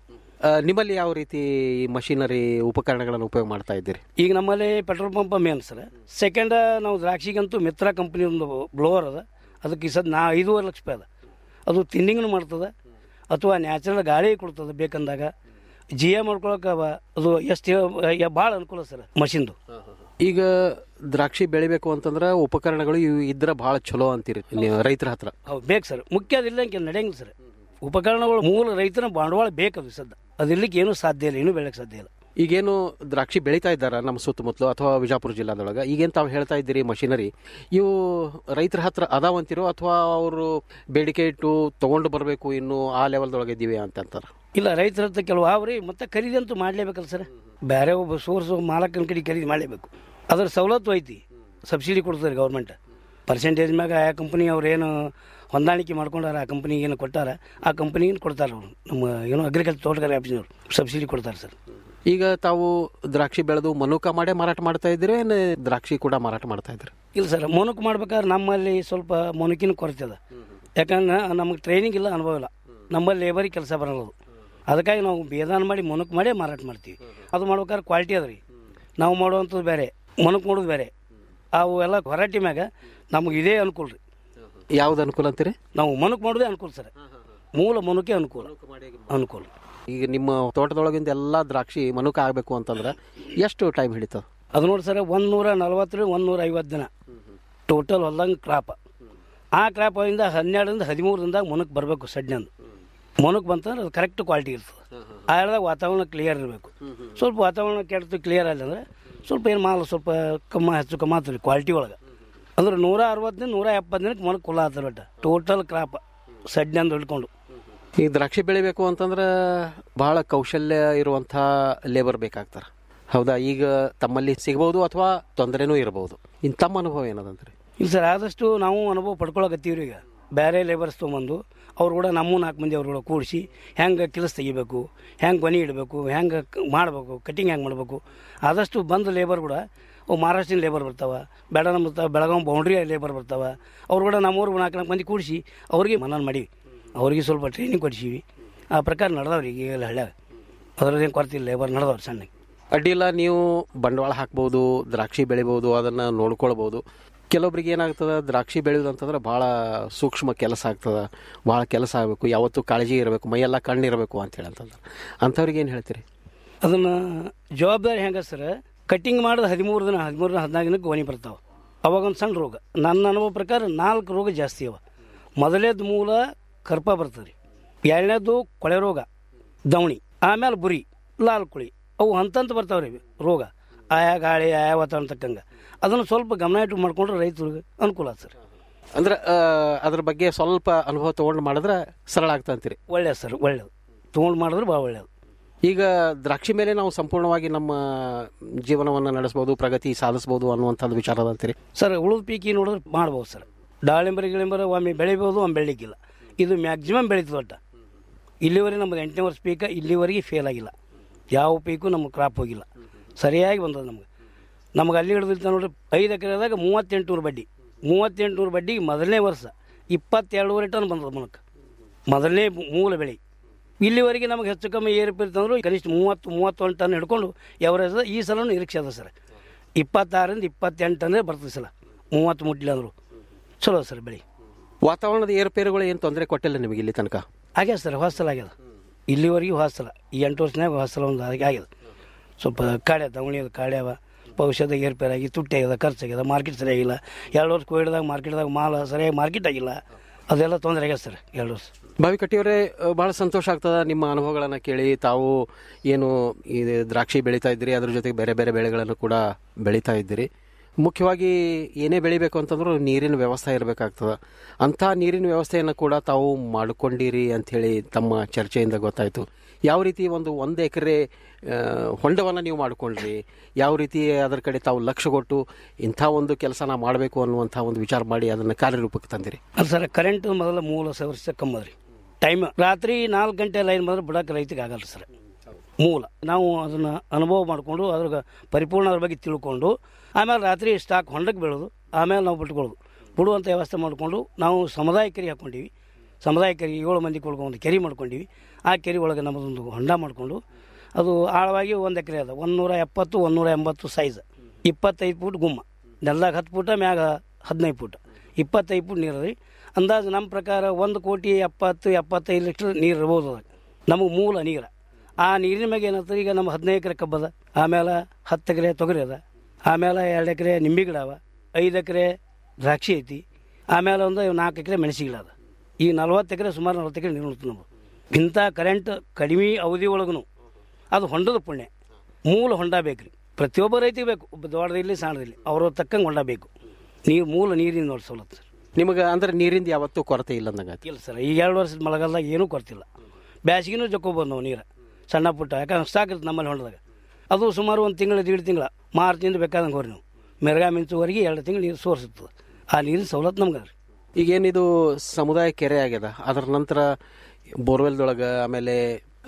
ಆ, ನಿಮ್ಮಲ್ಲಿ ಯಾವ ರೀತಿ ಮಷಿನರಿ ಉಪಕರಣಗಳನ್ನು ಉಪಯೋಗ ಮಾಡ್ತಾ ಇದ್ದೀರಿ ಈಗ ನಮ್ಮಲ್ಲಿ petrol pump main sir second ನಾವು ದ್ರಾಕ್ಷಿಗಂತೂ ಮಿತ್ರ ಕಂಪ್ನಿ ಒಂದು ಬ್ಲೋವರ್ ಅದ ಅದಕ್ಕೆ ಈ ಸದ್ ನಾ ಐದೂವರೆ ಲಕ್ಷ ರೂಪಾಯಿ ಅದ ಅದು ತಿಂಡಿಂಗ್ನು ಮಾಡ್ತದೆ ಅಥವಾ ನ್ಯಾಚುರಲ್ ಗಾಳಿ ಕೊಡ್ತದೆ ಬೇಕಂದಾಗ ಜಿ ಎ ಮಾಡ್ಕೊಳಕ್ಕೆ ಅವ- ಅದು ಎಷ್ಟು ಭಾಳ ಅನುಕೂಲ ಸರ್ ಮಷಿನ್ದು ಈಗ ದ್ರಾಕ್ಷಿ ಬೆಳಿಬೇಕು ಅಂತಂದ್ರೆ ಉಪಕರಣಗಳು ಇವು ಇದ್ರೆ ಬಹಳ ಚಲೋ ಅಂತೀರಿ ನೀವು ರೈತರ ಹತ್ರ ಹೌದು ಬೇಕು ಸರ್ ಮುಖ್ಯ ಅದಿಲ್ಲ ಅಂತ ನಡೆಯಂಗಿಲ್ಲ ಸರ್ ಉಪಕರಣಗಳು ಮೂಲ ರೈತನ ಬಂಡವಾಳ ಬೇಕದು ಸದ್ದ ಅದಿರ್ಲಿಕ್ಕೆ ಏನೂ ಸಾಧ್ಯ ಇಲ್ಲ ಏನೂ ಬೆಳೆಯಕ್ಕೆ ಸಾಧ್ಯ ಇಲ್ಲ ಈಗೇನು ದ್ರಾಕ್ಷಿ ಬೆಳೀತಾ ಇದ್ದಾರ ನಮ್ಮ ಸುತ್ತಮುತ್ತಲು ಅಥವಾ ವಿಜಾಪುರ ಜಿಲ್ಲಾದೊಳಗೆ ಈಗೇನು ತಾವು ಹೇಳ್ತಾ ಇದ್ದೀರಿ ಮಷಿನರಿ ಇವು ರೈತರ ಹತ್ರ ಅದಾವಂತಿರೋ ಅಥವಾ ಅವರು ಬೇಡಿಕೆ ಇಟ್ಟು ತಗೊಂಡು ಬರಬೇಕು ಇನ್ನು ಆ ಲೆವೆಲ್ದೊಳಗೆ ಇದ್ದೀವಿ ಅಂತ ಅಂತಾರೆ ಇಲ್ಲ ರೈತರ ಹತ್ರ ಕೆಲವು ಅವ್ರಿ ಮತ್ತೆ ಖರೀದಿ ಅಂತೂ ಮಾಡಲೇಬೇಕಲ್ಲ ಸರ್ ಬೇರೆ ಒಬ್ಬ ಸೋರ್ಸ್ ಮಾಲಕನ ಕಡೆ ಖರೀದಿ ಮಾಡಲೇಬೇಕು ಅದ್ರ ಸವಲತ್ತು ಐತಿ ಸಬ್ಸಿಡಿ ಕೊಡ್ತಾರೆ ಗೌರ್ಮೆಂಟ್ ಪರ್ಸೆಂಟೇಜ್ ಮ್ಯಾಗ ಆ ಕಂಪ್ನಿ ಅವ್ರು ಏನು ಹೊಂದಾಣಿಕೆ ಮಾಡ್ಕೊಂಡಾರ ಆ ಕಂಪ್ನಿಗೆ ಏನು ಕೊಟ್ಟಾರ ಆ ಕಂಪ್ನಿಗೆ ಕೊಡ್ತಾರೆ ಅವರು ನಮ್ಮ ಏನು ಅಗ್ರಿಕಲ್ಚರ್ ತೋಟಗಾರಿಕೆ ಆಫೀಸ್ನವ್ರು ಸಬ್ಸಿಡಿ ಕೊಡ್ತಾರೆ ಸರ್ ಈಗ ತಾವು ದ್ರಾಕ್ಷಿ ಬೆಳೆದು ಮನುಕ ಮಾಡೇ ಮಾರಾಟ ಮಾಡ್ತಾ ಇದ್ದೀರಿ ಏನು ದ್ರಾಕ್ಷಿ ಕೂಡ ಮಾರಾಟ ಮಾಡ್ತಾ ಇದ್ದೀರಿ ಇಲ್ಲ ಸರ್ ಮೊನಕ್ ಮಾಡ್ಬೇಕಾದ್ರೆ ನಮ್ಮಲ್ಲಿ ಸ್ವಲ್ಪ ಮೊನಕಿನ ಕೊರತೆ ಅದ ಯಾಕಂದ್ರೆ ನಮಗೆ ಟ್ರೈನಿಂಗ್ ಇಲ್ಲ ಅನುಭವ ಇಲ್ಲ ನಮ್ಮಲ್ಲಿ ಲೇಬರಿಗೆ ಕೆಲಸ ಬರಲ್ಲ ಅದು ಅದಕ್ಕಾಗಿ ನಾವು ಬೇದಾನ ಮಾಡಿ ಮೊನಕ್ ಮಾಡೇ ಮಾರಾಟ ಮಾಡ್ತೀವಿ ಅದು ಮಾಡ್ಬೇಕಾದ್ರೆ ಕ್ವಾಲಿಟಿ ಅದ ರೀ ನಾವು ಮಾಡುವಂಥದ್ದು ಬೇರೆ ಮೊನಕ್ ಮಾಡೋದು ಬೇರೆ ಅವು ಎಲ್ಲ ಹೊರಟಿ ಮ್ಯಾಗ ನಮಗೆ ಇದೇ ಅನುಕೂಲ ರೀ ಯಾವ್ದು ಅನುಕೂಲ ಅಂತೀರಿ ನಾವು ಮೊನಕ್ ಮಾಡೋದೇ ಅನುಕೂಲ ಸರ್ ಮೂಲ ಮೊನಕೆ ಅನುಕೂಲ ಅನುಕೂಲ ಈಗ ನಿಮ್ಮ ತೋಟದೊಳಗಿಂದ ಎಲ್ಲ ದ್ರಾಕ್ಷಿ ಮನುಕ ಆಗಬೇಕು ಅಂತಂದ್ರೆ ಎಷ್ಟು ಟೈಮ್ ಹಿಡಿತದ ಅದು ನೋಡಿ ಸರ್ ಒಂದು ನೂರ ನಲ್ವತ್ತರಿಂದ ಒಂದು ನೂರ ಐವತ್ತು ದಿನ ಟೋಟಲ್ ಹೊಲ್ದಂಗೆ ಕ್ರಾಪ್ ಆ ಕ್ರಾಪಿಂದ ಹನ್ನೆರಡರಿಂದ ಹದಿಮೂರು ದಿನದಾಗ ಮೊನಕ್ ಬರಬೇಕು ಸಡ್ನಂದು ಮೊನಕ್ ಬಂತಂದ್ರೆ ಅದು ಕರೆಕ್ಟ್ ಕ್ವಾಲಿಟಿ ಇರ್ತದೆ ಆ ಹೇಳ್ದಾಗ ವಾತಾವರಣ ಕ್ಲಿಯರ್ ಇರಬೇಕು ಸ್ವಲ್ಪ ವಾತಾವರಣ ಕೆಡ್ತು ಕ್ಲಿಯರ್ ಆಯ್ತು ಅಂದರೆ ಸ್ವಲ್ಪ ಏನು ಮಾಲ್ ಸ್ವಲ್ಪ ಕಮ್ಮ ಹೆಚ್ಚು ಕಮ್ಮ ಆಗ್ತದೆ ಕ್ವಾಲಿಟಿ ಒಳಗೆ ಅಂದ್ರೆ ನೂರ ಅರವತ್ತರಿಂದ ನೂರ ಎಪ್ಪತ್ತು ದಿನಕ್ಕೆ ಮೊನಕ್ ಕುಲ್ಲ ಆಗ್ತದೆ ಒಟ್ಟು ಟೋಟಲ್ ಕ್ರಾಪ್ ಸಡ್ನಂದು ಹಿಡ್ಕೊಂಡು ಈ ದ್ರಾಕ್ಷಿ ಬೆಳಿಬೇಕು ಅಂತಂದ್ರೆ ಬಹಳ ಕೌಶಲ್ಯ ಇರುವಂಥ ಲೇಬರ್ ಬೇಕಾಗ್ತಾರೆ ಹೌದಾ ಈಗ ತಮ್ಮಲ್ಲಿ ಸಿಗ್ಬೋದು ಅಥವಾ ತೊಂದರೆನೂ ಇರಬಹುದು ಇನ್ನು ತಮ್ಮ ಅನುಭವ ಏನದಂತ್ರಿ ಇಲ್ಲ ಸರ್ ಆದಷ್ಟು ನಾವು ಅನುಭವ ಪಡ್ಕೊಳಕತ್ತೀವಿ ಈಗ ಬೇರೆ ಲೇಬರ್ಸ್ ತೊಗೊಂಬಂದು ಅವ್ರು ಕೂಡ ನಮ್ಮ ನಾಲ್ಕು ಮಂದಿ ಅವ್ರು ಕೂಡ ಕೂಡಿಸಿ ಹೆಂಗೆ ಕೆಲಸ ತೆಗಿಬೇಕು ಹೆಂಗೆ ಗೊನೆ ಇಡಬೇಕು ಹೆಂಗೆ ಮಾಡಬೇಕು ಕಟಿಂಗ್ ಹೆಂಗೆ ಮಾಡಬೇಕು ಆದಷ್ಟು ಬಂದ ಲೇಬರ್ ಕೂಡ ಅವು ಮಹಾರಾಷ್ಟ್ರೀಯನ್ ಲೇಬರ್ ಬರ್ತಾವ ಬೇಡ ನಮ್ಮ ಬರ್ತಾವ ಬೆಳಗಾವಿ ಬೌಂಡ್ರಿ ಲೇಬರ್ ಬರ್ತಾವ ಅವ್ರು ಕೂಡ ನಮ್ಮೂರು ನಾಲ್ಕು ನಾಲ್ಕು ಮಂದಿ ಕೂಡಿಸಿ ಅವ್ರಿಗೆ ಮನನ ಮಾಡೀವಿ ಅವ್ರಿಗೆ ಸ್ವಲ್ಪ ಟ್ರೈನಿಂಗ್ ಕೊಡಿಸೀವಿ ಆ ಪ್ರಕಾರ ನಡೆದವ್ರಿ ಈಗ ಎಲ್ಲ ಹಳ್ಳ್ಯಾಗ ಅದ್ರದ್ದೇನು ಕೊರತೆ ಇಲ್ಲ ಲೇಬರ್ ನಡೆದವ್ರಿ ಸಣ್ಣ ಅಡ್ಡಿಲ್ಲ ನೀವು ಬಂಡವಾಳ ಹಾಕ್ಬೋದು ದ್ರಾಕ್ಷಿ ಬೆಳಿಬೋದು ಅದನ್ನು ನೋಡ್ಕೊಳ್ಬೋದು ಕೆಲವೊಬ್ರಿಗೆ ಏನಾಗ್ತದೆ ದ್ರಾಕ್ಷಿ ಬೆಳೆಯೋದು ಅಂತಂದ್ರೆ ಭಾಳ ಸೂಕ್ಷ್ಮ ಕೆಲಸ ಆಗ್ತದೆ ಭಾಳ ಕೆಲಸ ಆಗಬೇಕು ಯಾವತ್ತೂ ಕಾಳಜಿ ಇರಬೇಕು ಮೈಯೆಲ್ಲ ಕಣ್ಣಿರಬೇಕು ಅಂತ ಹೇಳಿ ಅಂತಂದ್ರೆ ಅಂಥವ್ರಿಗೆ ಏನು ಹೇಳ್ತೀರಿ ಅದನ್ನು ಜವಾಬ್ದಾರಿ ಹೆಂಗೆ ಸರ್ ಕಟ್ಟಿಂಗ್ ಮಾಡಿದ ಹದಿಮೂರು ದಿನ ಹದಿಮೂರು ದಿನ ಹದಿನಾಲ್ಕು ದಿನಕ್ಕೆ ಗೊನೆ ಬರ್ತಾವೆ ಅವಾಗ ಒಂದು ಸಣ್ಣ ರೋಗ ನನ್ನ ಅನುಭವ ಪ್ರಕಾರ ನಾಲ್ಕು ರೋಗ ಜಾಸ್ತಿ ಅವ ಮೊದಲೇದು ಮೂಲ ಕರ್ಪ ಬರ್ತದೆ ರೀ ಎರಡನೇದು ಕೊಳೆ ರೋಗ ದವಣಿ ಆಮೇಲೆ ಬುರಿ ಲಾಲ್ ಕುಳಿ ಅವು ಹಂತಂತ ಬರ್ತಾವೆ ರೀ ರೋಗ ಆಯಾ ಗಾಳಿ ಆಯಾ ವಾತಾವರಣ ತಕ್ಕಂಗೆ ಅದನ್ನು ಸ್ವಲ್ಪ ಗಮನ ಇಟ್ಟು ಮಾಡ್ಕೊಂಡ್ರೆ ರೈತರಿಗೆ ಅನುಕೂಲ ಆತ್ ಸರ್ ಅಂದ್ರೆ ಆ, ಅದ್ರ ಬಗ್ಗೆ ಸ್ವಲ್ಪ ಅನುಭವ ತೊಗೊಂಡು ಮಾಡಿದ್ರೆ ಸರಳ ಆಗ್ತಾ ಅಂತೀರಿ ಒಳ್ಳೇದು ಸರ್ ಒಳ್ಳೇದು ತೊಗೊಂಡು ಮಾಡಿದ್ರೆ ಭಾಳ ಒಳ್ಳೇದು ಈಗ ದ್ರಾಕ್ಷಿ ಮೇಲೆ ನಾವು ಸಂಪೂರ್ಣವಾಗಿ ನಮ್ಮ ಜೀವನವನ್ನು ನಡೆಸ್ಬೋದು ಪ್ರಗತಿ ಸಾಧಿಸ್ಬೋದು ಅನ್ನುವಂಥದ್ದು ವಿಚಾರ ಅದ ಅಂತೀರಿ ಸರ್ ಉಳಿದ ಪೀಕಿ ನೋಡಿದ್ರೆ ಮಾಡ್ಬೋದು ಸರ್ ದಾಳಿಂಬರಿ ಗಿಳಿಂಬರ ಒಮ್ಮೆ ಬೆಳಿಬೋದು ಒಮ್ಮೆ ಬೆಳಿಲಿಕ್ಕಿಲ್ಲ ಇದು ಮ್ಯಾಕ್ಸಿಮಮ್ ಬೆಳೀತದೆ ಒಟ್ಟು ಇಲ್ಲಿವರೆಗೆ ನಮ್ಮದು ಎಂಟನೇ ವರ್ಷ ಪೀಕ ಇಲ್ಲಿವರೆಗೆ ಫೇಲ್ ಆಗಿಲ್ಲ ಯಾವ ಪೀಕು ನಮಗೆ ಕ್ರಾಪ್ ಹೋಗಿಲ್ಲ ಸರಿಯಾಗಿ ಬಂದದ ನಮ್ಗೆ ನಮ್ಗೆ ಅಲ್ಲಿ ಹಿಡಿದಿರ್ತ ನೋಡ್ರಿ ಐದು ಎಕರೆದಾಗ ಮೂವತ್ತೆಂಟು ನೂರು ಬಡ್ಡಿ ಮೂವತ್ತೆಂಟು ನೂರು ಬಡ್ಡಿ ಮೊದಲನೇ ವರ್ಷ ಇಪ್ಪತ್ತೆರಡೂವರೆ ಟನ್ ಬಂದದ మనకు ಮೊದಲನೇ ಮೂಲ ಬೆಳೆ ಇಲ್ಲಿವರೆಗೆ ನಮಗೆ ಹೆಚ್ಚು ಕಮ್ಮಿ ಏರಿಪಿರ್ತಂದ್ರು ಕನಿಷ್ಠ ಮೂವತ್ತು ಮೂವತ್ತೊಂದು ಟನ್ ಹಿಡ್ಕೊಂಡು ಎವರೇಜ್ ಈ ಸಲ ನಿರೀಕ್ಷೆ ಅದ ಸರ್ ಇಪ್ಪತ್ತಾರರಿಂದ ಇಪ್ಪತ್ತೆಂಟು ಟನ್ನೇ ಬರ್ತದೆ ಸಲ ಮೂವತ್ತು ಮುಟ್ಲಿ ಅಂದರು ಚಲೋ ಸರ್ ಬೆಳೆ ವಾತಾವರಣದ ಏರುಪೇರುಗಳು ಏನು ತೊಂದರೆ ಕೊಟ್ಟಿಲ್ಲ ನಿಮಗೆ ಇಲ್ಲಿ ತನಕ ಆಗ್ಯದ ಸರ್ ಹೊಸಲ ಆಗ್ಯದ ಇಲ್ಲಿವರೆಗೂ ಹೊಸಲ ಈ ಎಂಟು ವರ್ಷನಾಗ ಹೊಸಲ ಒಂದು ಆಗಿ- ಆಗ್ಯದ ಸ್ವಲ್ಪ ಕಾಡೆ ದವಣಿ ಅದ ಕಾಡೆ ಅವ ಔಷಧ ಏರ್ಪೇರಾಗಿ ತುಟ್ಟಿ ಆಗ್ಯದ ಖರ್ಚಾಗ್ಯದ ಮಾರ್ಕೆಟ್ ಸರಿಯಾಗಿಲ್ಲ ಎರಡು ವರ್ಷ ಕೋವಿಡ್ದಾಗ ಮಾರ್ಕೆಟ್ದಾಗ ಮಾಲ್ ಸರಿಯಾಗಿ ಮಾರ್ಕೆಟ್ ಆಗಿಲ್ಲ ಅದೆಲ್ಲ ತೊಂದರೆ ಆಗ್ಯದ ಸರ್ ಎರಡು ವರ್ಷ ಬಾವಿಕಟ್ಟಿಯವರೇ ಬಹಳ ಸಂತೋಷ ಆಗ್ತದ ನಿಮ್ಮ ಅನುಭವಗಳನ್ನು ಕೇಳಿ ತಾವು ಏನು ಈ ದ್ರಾಕ್ಷಿ ಬೆಳೀತಾ ಇದ್ದೀರಿ ಅದ್ರ ಜೊತೆಗೆ ಬೇರೆ ಬೇರೆ ಬೆಳೆಗಳನ್ನು ಕೂಡ ಬೆಳೀತಾ ಇದ್ದೀರಿ ಮುಖ್ಯವಾಗಿ ಏನೇ ಬೆಳಿಬೇಕು ಅಂತಂದ್ರೂ ನೀರಿನ ವ್ಯವಸ್ಥೆ ಇರಬೇಕಾಗ್ತದೆ ಅಂಥ ನೀರಿನ ವ್ಯವಸ್ಥೆಯನ್ನು ಕೂಡ ತಾವು ಮಾಡಿಕೊಂಡಿರಿ ಅಂಥೇಳಿ ತಮ್ಮ ಚರ್ಚೆಯಿಂದ ಗೊತ್ತಾಯಿತು ಯಾವ ರೀತಿ ಒಂದು ಒಂದು ಎಕರೆ ಹೊಂಡವನ್ನು ನೀವು ಮಾಡಿಕೊಂಡ್ರಿ ಯಾವ ರೀತಿ ಅದರ ಕಡೆ ತಾವು ಲಕ್ಷ್ಯ ಕೊಟ್ಟು ಇಂಥ ಒಂದು ಕೆಲಸನ ಮಾಡಬೇಕು ಅನ್ನುವಂಥ ಒಂದು ವಿಚಾರ ಮಾಡಿ ಅದನ್ನು ಕಾರ್ಯರೂಪಕ್ಕೆ ತಂದಿರಿ ಅದು ಸರ್ ಕರೆಂಟ್ ಮೊದಲ ಮೂಲ ವರ್ಷ ಕಮ್ಮಿ ಅದ ರೀ ಟೈಮ್ ರಾತ್ರಿ ನಾಲ್ಕು ಗಂಟೆ ಲೈನ್ ಬಂದ್ರೆ ಬಿಡಕ್ಕೆ ರೈತಿಗೆ ಆಗಲ್ಲ ಸರ್ ಮೂಲ ನಾವು ಅದನ್ನು ಅನುಭವ ಮಾಡಿಕೊಂಡು ಅದ್ರ ಪರಿಪೂರ್ಣ ಅದ್ರ ಬಗ್ಗೆ ತಿಳ್ಕೊಂಡು ಆಮೇಲೆ ರಾತ್ರಿ ಸ್ಟಾಕ್ ಹೊಂಡಕ್ಕೆ ಬೀಳೋದು ಆಮೇಲೆ ನಾವು ಬಿಟ್ಕೊಳ್ಳೋದು ಬಿಡುವಂಥ ವ್ಯವಸ್ಥೆ ಮಾಡಿಕೊಂಡು ನಾವು ಸಮುದಾಯಕರಿಗೆ ಹಾಕ್ಕೊಂಡಿವಿ ಸಮುದಾಯ ಕೆರೆ ಏಳು ಮಂದಿ ಕುಳ್ಕೊಂಡು ಒಂದು ಕೆರೆ ಮಾಡ್ಕೊಂಡಿವಿ ಆ ಕೆರೆ ಒಳಗೆ ನಮ್ಮದೊಂದು ಹೊಂಡ ಮಾಡಿಕೊಂಡು ಅದು ಆಳವಾಗಿ ಒಂದು ಎಕರೆ ಅದ ಒಂದೂರ ಎಪ್ಪತ್ತು ಒಂದೂರ ಎಂಬತ್ತು ಸೈಜ್ ಇಪ್ಪತ್ತೈದು ಫೂಟ್ ಗುಮ್ಮ ನೆಲದಾಗ ಹತ್ತು ಫೂಟ ಮ್ಯಾಗ ಹದಿನೈದು ಫೂಟ್ ಇಪ್ಪತ್ತೈದು ಫೂಟ್ ನೀರು ರೀ ಅಂದಾಜು ನಮ್ಮ ಪ್ರಕಾರ ಒಂದು ಕೋಟಿ ಎಪ್ಪತ್ತು ಎಪ್ಪತ್ತೈದು ಲೀಟ್ರ್ ನೀರು ಇರ್ಬೋದು ಅದಾಗ ನಮಗೆ ಮೂಲ ನೀರು ಆ ನೀರಿನ ಮ್ಯಾಗ ಏನಂತಾರೆ ಈಗ ನಮ್ಮ ಹದಿನೈದು ಎಕರೆ ಕಬ್ಬದ ಆಮೇಲೆ ಹತ್ತು ಎಕರೆ ತೊಗರಿ ಅದ ಆಮೇಲೆ ಎರಡು ಎಕರೆ ನಿಂಬೆ ಗಿಡ ಅವ ಐದು ಎಕರೆ ದ್ರಾಕ್ಷಿ ಐತಿ ಆಮೇಲೆ ಒಂದು ನಾಲ್ಕು ಎಕರೆ ಮೆಣಸಿ ಗಿಡ ಅದ ಈ ನಲ್ವತ್ತು ಎಕರೆ ಸುಮಾರು ನಲ್ವತ್ತು ಎಕರೆ ನೀರು ಉಳ್ತದೆ ನಮಗೆ ಇಂಥ ಕರೆಂಟ್ ಕಡಿಮೆ ಅವಧಿ ಒಳಗೂ ಅದು ಹೊಂಡದ ಪುಣ್ಯ ಮೂಲ ಹೊಂಡ ಬೇಕು ರೀ ಪ್ರತಿಯೊಬ್ಬ ರೈತಿಗೆ ಬೇಕು ಒಬ್ಬ ದೊಡ್ಡದಿರಲಿ ಸಣ್ಣದಿರಲಿ ಅವ್ರ ತಕ್ಕಂಗೆ ಹೊಂಡ ಬೇಕು ನೀರು ಮೂಲ ನೀರಿನ ನೋಡಿ ಸವಲತ್ತು ಸರ್ ನಿಮಗೆ ಅಂದ್ರೆ ನೀರಿಂದ ಯಾವತ್ತೂ ಕೊರತೆ ಇಲ್ಲ ಅಂದಂಗೆ ಇಲ್ಲ ಸರ್ ಈಗ ಎರಡು ವರ್ಷದ ಮಳೆಗಾಲದಾಗ ಏನೂ ಕೊಡ್ತಿಲ್ಲ ಬ್ಯಾಸಿಗೆನೂ ಜಕ್ಕೋಬೋದು ನಾವು ನೀರು ಸಣ್ಣ ಪುಟ್ಟ ಯಾಕಂದ್ರೆ ಸಾಕಿರ್ತದೆ ನಮ್ಮಲ್ಲಿ ಹೊಂಡದಾಗ ಅದು ಸುಮಾರು ಒಂದು ತಿಂಗಳು ದೀಡ್ ತಿಂಗಳ ಮಾರ್ಚಿಂದ ಬೇಕಾದಂಗೆ ಹೋರಿ ನಾವು ಮೆರಗಾ ಮಿಂಚುವರೆಗೆ ಎರಡು ತಿಂಗಳು ನೀರು ಸೋರ್ಸ್ ಇರ್ತದೆ ಆ ನೀರಿನ ಸವಲತ್ತು ನಮ್ಗೆ ಅದ ರೀ ಈಗೇನಿದು ಸಮುದಾಯ ಕೆರೆ ಆಗ್ಯದ ಅದರ ನಂತರ ಬೋರ್ವೆಲ್ದೊಳಗೆ ಆಮೇಲೆ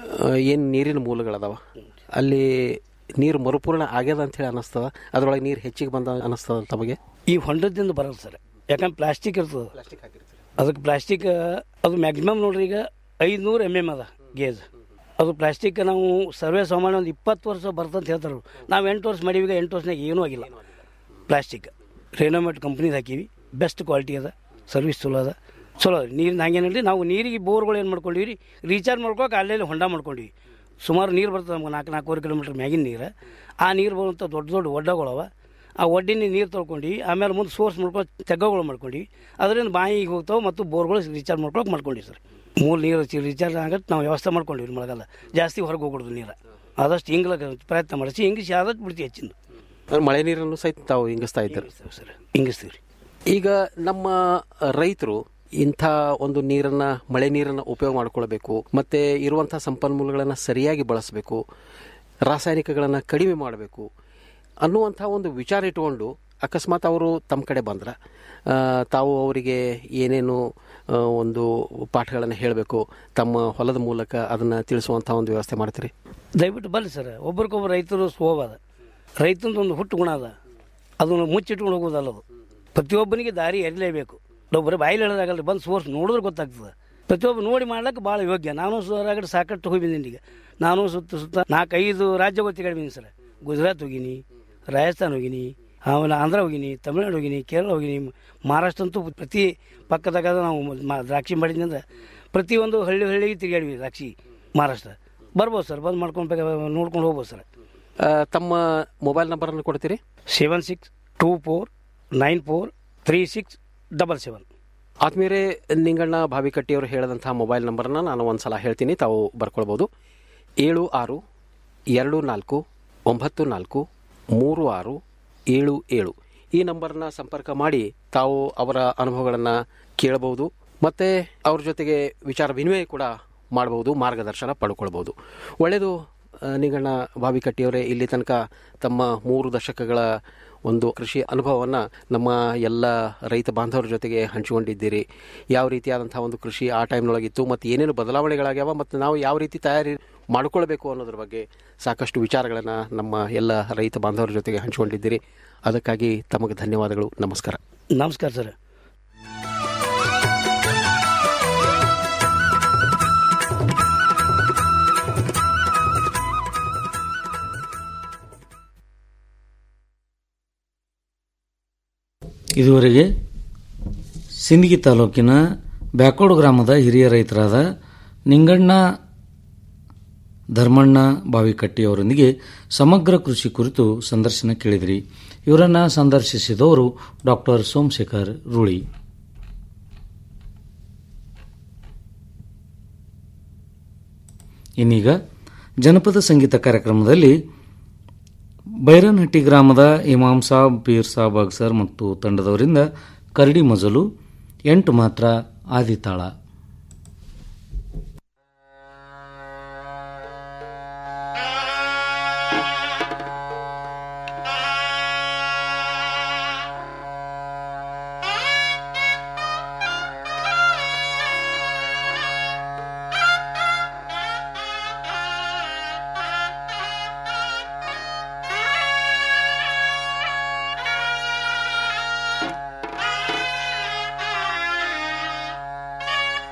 ಏನು ನೀರಿನ ಮೂಲಗಳದಾವ ಅಲ್ಲಿ ನೀರು ಮರುಪೂರ್ಣ ಆಗ್ಯದ ಅಂತ ಹೇಳಿ ಅನ್ನಿಸ್ತದ ಅದ್ರೊಳಗೆ ನೀರು ಹೆಚ್ಚಿಗೆ ಬಂದ ಅನ್ನಿಸ್ತದ ತಮಗೆ ಈ ಹೊಂಡದಿಂದ ಬರಲ್ಲ ಸರ್ ಯಾಕಂದ್ರೆ ಪ್ಲಾಸ್ಟಿಕ್ ಇರ್ತದೆ ಅದಕ್ಕೆ ಪ್ಲಾಸ್ಟಿಕ್ ಅದು ಮ್ಯಾಕ್ಸಿಮಮ್ ನೋಡ್ರಿ ಈಗ ಐದುನೂರು ಎಮ್ ಎಮ್ ಅದ ಗೇಜ್ ಅದು ಪ್ಲಾಸ್ಟಿಕ್ ನಾವು ಸರ್ವೇ ಸಾಮಾನ್ಯ ಒಂದು ಇಪ್ಪತ್ತು ವರ್ಷ ಬರ್ತಂತ ಹೇಳ್ತಾರೆ ಅವ್ರು. ನಾವು ಎಂಟು ವರ್ಷ ಮಾಡೀವಿ ಈಗ ಎಂಟು ವರ್ಷನಾಗ ಏನೂ ಆಗಿಲ್ಲ ಪ್ಲಾಸ್ಟಿಕ್ ರೇನೋಮೇಟ್ ಕಂಪ್ನಿದು ಹಾಕೀವಿ ಬೆಸ್ಟ್ ಕ್ವಾಲಿಟಿ ಅದ ಸರ್ವಿಸ್ ಚಲೋ ಅದ ಚಲೋ ಅದ ನೀರಿನ ಹಂಗೇನಿಲ್ಲ ನಾವು ನೀರಿಗೆ ಬೋರ್ಗಳು ಏನು ಮಾಡ್ಕೊಂಡಿವಿ ರೀ ರೀಚಾರ್ಜ್ ಮಾಡ್ಕೊಳಕ್ಕೆ ಅಲ್ಲೇ ಹೊಂಡ ಮಾಡ್ಕೊಂಡಿವಿ ಸುಮಾರು ನೀರು ಬರ್ತದೆ ನಮ್ಗೆ ನಾಲ್ಕು ನಾಲ್ಕೂವರೆ ಕಿಲೋಮೀಟ್ರ್ ಮ್ಯಾಗಿನ ನೀರು ಆ ನೀರು ಬರುವಂಥ ದೊಡ್ಡ ದೊಡ್ಡ ಒಡ್ಡಗಳವ ಆ ಒಡ್ಡಿನ ನೀರು ತೊಳ್ಕೊಂಡಿವಿ ಆಮೇಲೆ ಮುಂದೆ ಸೋರ್ಸ್ ಮಾಡ್ಕೊಂಡು ತೆಗ್ಗಗಳು ಮಾಡ್ಕೊಂಡಿವಿ ಅದರಿಂದ ಬಾಯಿಗೆ ಹೋಗ್ತಾವೆ ಮತ್ತು ಬೋರ್ಗಳು ರೀಚಾರ್ಜ್ ಮಾಡ್ಕೊಳಕ್ಕೆ ಮಾಡ್ಕೊಂಡಿವಿ ಸರ್ ಮೂರು ನೀರು ರೀಚಾರ್ಜ್ ಆಗತ್ತೆ ನಾವು ವ್ಯವಸ್ಥೆ ಮಾಡ್ಕೊಂಡಿವಿ ಮಳೆಗಾಲ ಜಾಸ್ತಿ ಹೊರಗೆ ಹೋಗ್ಬಿಡ್ದು ನೀರು ಆದಷ್ಟು ಹಿಂಗ್ಲಕ್ಕೆ ಪ್ರಯತ್ನ ಮಾಡಿಸಿ ಹಿಂಗಿಸಿ ಆದಷ್ಟು ಬಿಡ್ತೀವಿ ಹೆಚ್ಚಿಂದು ಅಂದ್ರೆ ಮಳೆ ನೀರನ್ನು ಸಹಿತ ತಾವು ಹಿಂಗಿಸ್ತಾ ಇದ್ದಾರೆ ಸರ್ ಹಿಂಗಿಸ್ತೀವಿ ರೀ ಈಗ ನಮ್ಮ ರೈತರು ಇಂಥ ಒಂದು ನೀರನ್ನ ಮಳೆ ನೀರನ್ನ ಉಪಯೋಗ ಮಾಡ್ಕೊಳ್ಬೇಕು ಮತ್ತೆ ಇರುವಂಥ ಸಂಪನ್ಮೂಲಗಳನ್ನು ಸರಿಯಾಗಿ ಬಳಸಬೇಕು ರಾಸಾಯನಿಕಗಳನ್ನು ಕಡಿಮೆ ಮಾಡಬೇಕು ಅನ್ನುವಂಥ ಒಂದು ವಿಚಾರ ಇಟ್ಕೊಂಡು ಅಕಸ್ಮಾತ್ ಅವರು ತಮ್ಮ ಕಡೆ ಬಂದ್ರೆ ಆ, ತಾವು ಅವರಿಗೆ ಏನೇನು ಆ, ಒಂದು ಪಾಠಗಳನ್ನು ಹೇಳಬೇಕು ತಮ್ಮ ಹೊಲದ ಮೂಲಕ ಅದನ್ನು ತಿಳಿಸುವಂಥ ಒಂದು ವ್ಯವಸ್ಥೆ ಮಾಡ್ತೀರಿ ದಯವಿಟ್ಟು ಬನ್ನಿ ಸರ್ ಒಬ್ರಿಗೊಬ್ಬರು ರೈತರು ಸ್ವಭಾವ ಅದ ರೈತಂದು ಒಂದು ಹುಟ್ಟು ಗುಣ ಅದ ಅದನ್ನು ಮುಚ್ಚಿಟ್ಕೊಂಡು ಹೋಗೋದಲ್ಲ ಅದು ಪ್ರತಿಯೊಬ್ಬನಿಗೆ ದಾರಿ ಎರಿಲೇಬೇಕು ನಾವು ಬರೀ ಬಾಯಲ್ಲಿ ಹೇಳೋದಾಗಲ್ಲ ಬಂದು ಸೋರ್ಸ್ ನೋಡಿದ್ರೆ ಗೊತ್ತಾಗ್ತದೆ ಪ್ರತಿಯೊಬ್ಬರು ನೋಡಿ ಮಾಡ್ಲಿಕ್ಕೆ ಭಾಳ ಯೋಗ್ಯ ನಾನು ಹೊರಗಡೆ ಸಾಕಷ್ಟು ಹೋಗಿ ಬಂದೀನಿ ಈಗ ನಾನು ಸುತ್ತ ಸುತ್ತ ನಾಲ್ಕೈದು ರಾಜ್ಯ ಗೊತ್ತಿ ಬಂದೀನಿ ಸರ್ ಗುಜರಾತ್ ಹೋಗಿನಿ ರಾಜಸ್ಥಾನ್ ಹೋಗಿನಿ ಆಮೇಲೆ ಆಂಧ್ರ ಹೋಗಿನಿ ತಮಿಳ್ನಾಡು ಹೋಗಿನಿ ಕೇರಳ ಹೋಗಿನಿ ಮಹಾರಾಷ್ಟ್ರ ಅಂತೂ ಪ್ರತಿ ಪಕ್ಕದಾಗ ನಾವು ಮ- ದ್ರಾಕ್ಷಿ ಮಾಡಿದ್ನಂದ್ರೆ ಪ್ರತಿಯೊಂದು ಹಳ್ಳಿ ಹಳ್ಳಿಗೆ ತಿರುಗಾಡಿವಿ ದ್ರಾಕ್ಷಿ ಮಹಾರಾಷ್ಟ್ರ ಬರ್ಬೋದು ಸರ್ ಬಂದು ಮಾಡ್ಕೊಂಡು ಬೇಕಾ ನೋಡ್ಕೊಂಡು ಹೋಗ್ಬೋದು ಸರ್ ಆ, ತಮ್ಮ ಮೊಬೈಲ್ ನಂಬರನ್ನು ಕೊಡ್ತೀರಿ seven six two four nine four three six double seven ಆದ್ಮೇಲೆ ನಿಂಗಣ್ಣ ಭಾವಿಕಟ್ಟಿಯವರು ಹೇಳಿದಂಥ ಮೊಬೈಲ್ ನಂಬರನ್ನ ನಾನು ಒಂದ್ಸಲ ಹೇಳ್ತೀನಿ ತಾವು ಬರ್ಕೊಳ್ಬೋದು ಏಳು ಆರು ಎರಡು ನಾಲ್ಕು ಒಂಬತ್ತು ನಾಲ್ಕು ಮೂರು ಆರು ಏಳು ಏಳು ಈ ನಂಬರ್ನ ಸಂಪರ್ಕ ಮಾಡಿ ತಾವು ಅವರ ಅನುಭವಗಳನ್ನು ಕೇಳಬಹುದು ಮತ್ತೆ ಅವ್ರ ಜೊತೆಗೆ ವಿಚಾರ ವಿನಿಮಯ ಕೂಡ ಮಾಡಬಹುದು ಮಾರ್ಗದರ್ಶನ ಪಡ್ಕೊಳ್ಬಹುದು ಒಳ್ಳೆಯದು ಆ, ನಿಂಗಣ್ಣ ಭಾವಿಕಟ್ಟಿಯವರೇ ಇಲ್ಲಿ ತನಕ ತಮ್ಮ ಮೂರು ದಶಕಗಳ ಒಂದು ಕೃಷಿ ಅನುಭವವನ್ನು ನಮ್ಮ ಎಲ್ಲ ರೈತ ಬಾಂಧವರ ಜೊತೆಗೆ ಹಂಚಿಕೊಂಡಿದ್ದೀರಿ ಯಾವ ರೀತಿಯಾದಂತಹ ಒಂದು ಕೃಷಿ ಆ ಟೈಮ್ನೊಳಗಿತ್ತು ಮತ್ತು ಏನೇನು ಬದಲಾವಣೆಗಳಾಗ್ಯಾವ ಮತ್ತು ನಾವು ಯಾವ ರೀತಿ ತಯಾರಿ ಮಾಡಿಕೊಳ್ಬೇಕು ಅನ್ನೋದ್ರ ಬಗ್ಗೆ ಸಾಕಷ್ಟು ವಿಚಾರಗಳನ್ನು ನಮ್ಮ ಎಲ್ಲ ರೈತ ಬಾಂಧವರ ಜೊತೆಗೆ ಹಂಚಿಕೊಂಡಿದ್ದೀರಿ ಅದಕ್ಕಾಗಿ ತಮಗೆ ಧನ್ಯವಾದಗಳು ನಮಸ್ಕಾರ ನಮಸ್ಕಾರ ಸರ್ ಇದುವರೆಗೆ ಸಿಂದಗಿ ತಾಲೂಕಿನ ಬ್ಯಾಕೋಡು ಗ್ರಾಮದ ಹಿರಿಯ ರೈತರಾದ ನಿಂಗಣ್ಣ ಧರ್ಮಣ್ಣ ಬಾವಿಕಟ್ಟಿ ಅವರೊಂದಿಗೆ ಸಮಗ್ರ ಕೃಷಿ ಕುರಿತು ಸಂದರ್ಶನ ಕೇಳಿದಿರಿ ಇವರನ್ನ ಸಂದರ್ಶಿಸಿದವರು ಡಾಕ್ಟರ್ ಸೋಮಶೇಖರ್ ರೂಳಿ ಇನ್ನೀಗ ಜನಪದ ಸಂಗೀತ ಕಾರ್ಯಕ್ರಮದಲ್ಲಿ ಬೈರನಹಟ್ಟಿ ಗ್ರಾಮದ ಇಮಾಮ್ ಸಾಬ್ ಪೀರ್ ಸಾಬ್ ಅಗ್ಸರ್ ಮತ್ತು ತಂಡದವರಿಂದ ಕರಡಿ ಮಜಲು ಎಂಟು ಮಾತ್ರ ಆದಿತಾಳ Thank you.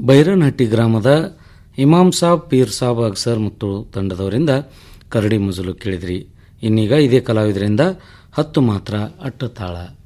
ಬೈರನಹಟ್ಟಿ ಗ್ರಾಮದ ಇಮಾಮ್ ಸಾಬ್ ಪೀರ್ ಸಾಬ್ ಅಕ್ಸರ್ ಮತ್ತು ತಂಡದವರಿಂದ ಕರಡಿ ಮುಜಲು ಕೇಳಿದ್ರಿ ಇನ್ನೀಗ ಇದೇ ಕಲಾವಿದರಿಂದ ಹತ್ತು ಮಾತ್ರ ಅಟ್ಟತಾಳ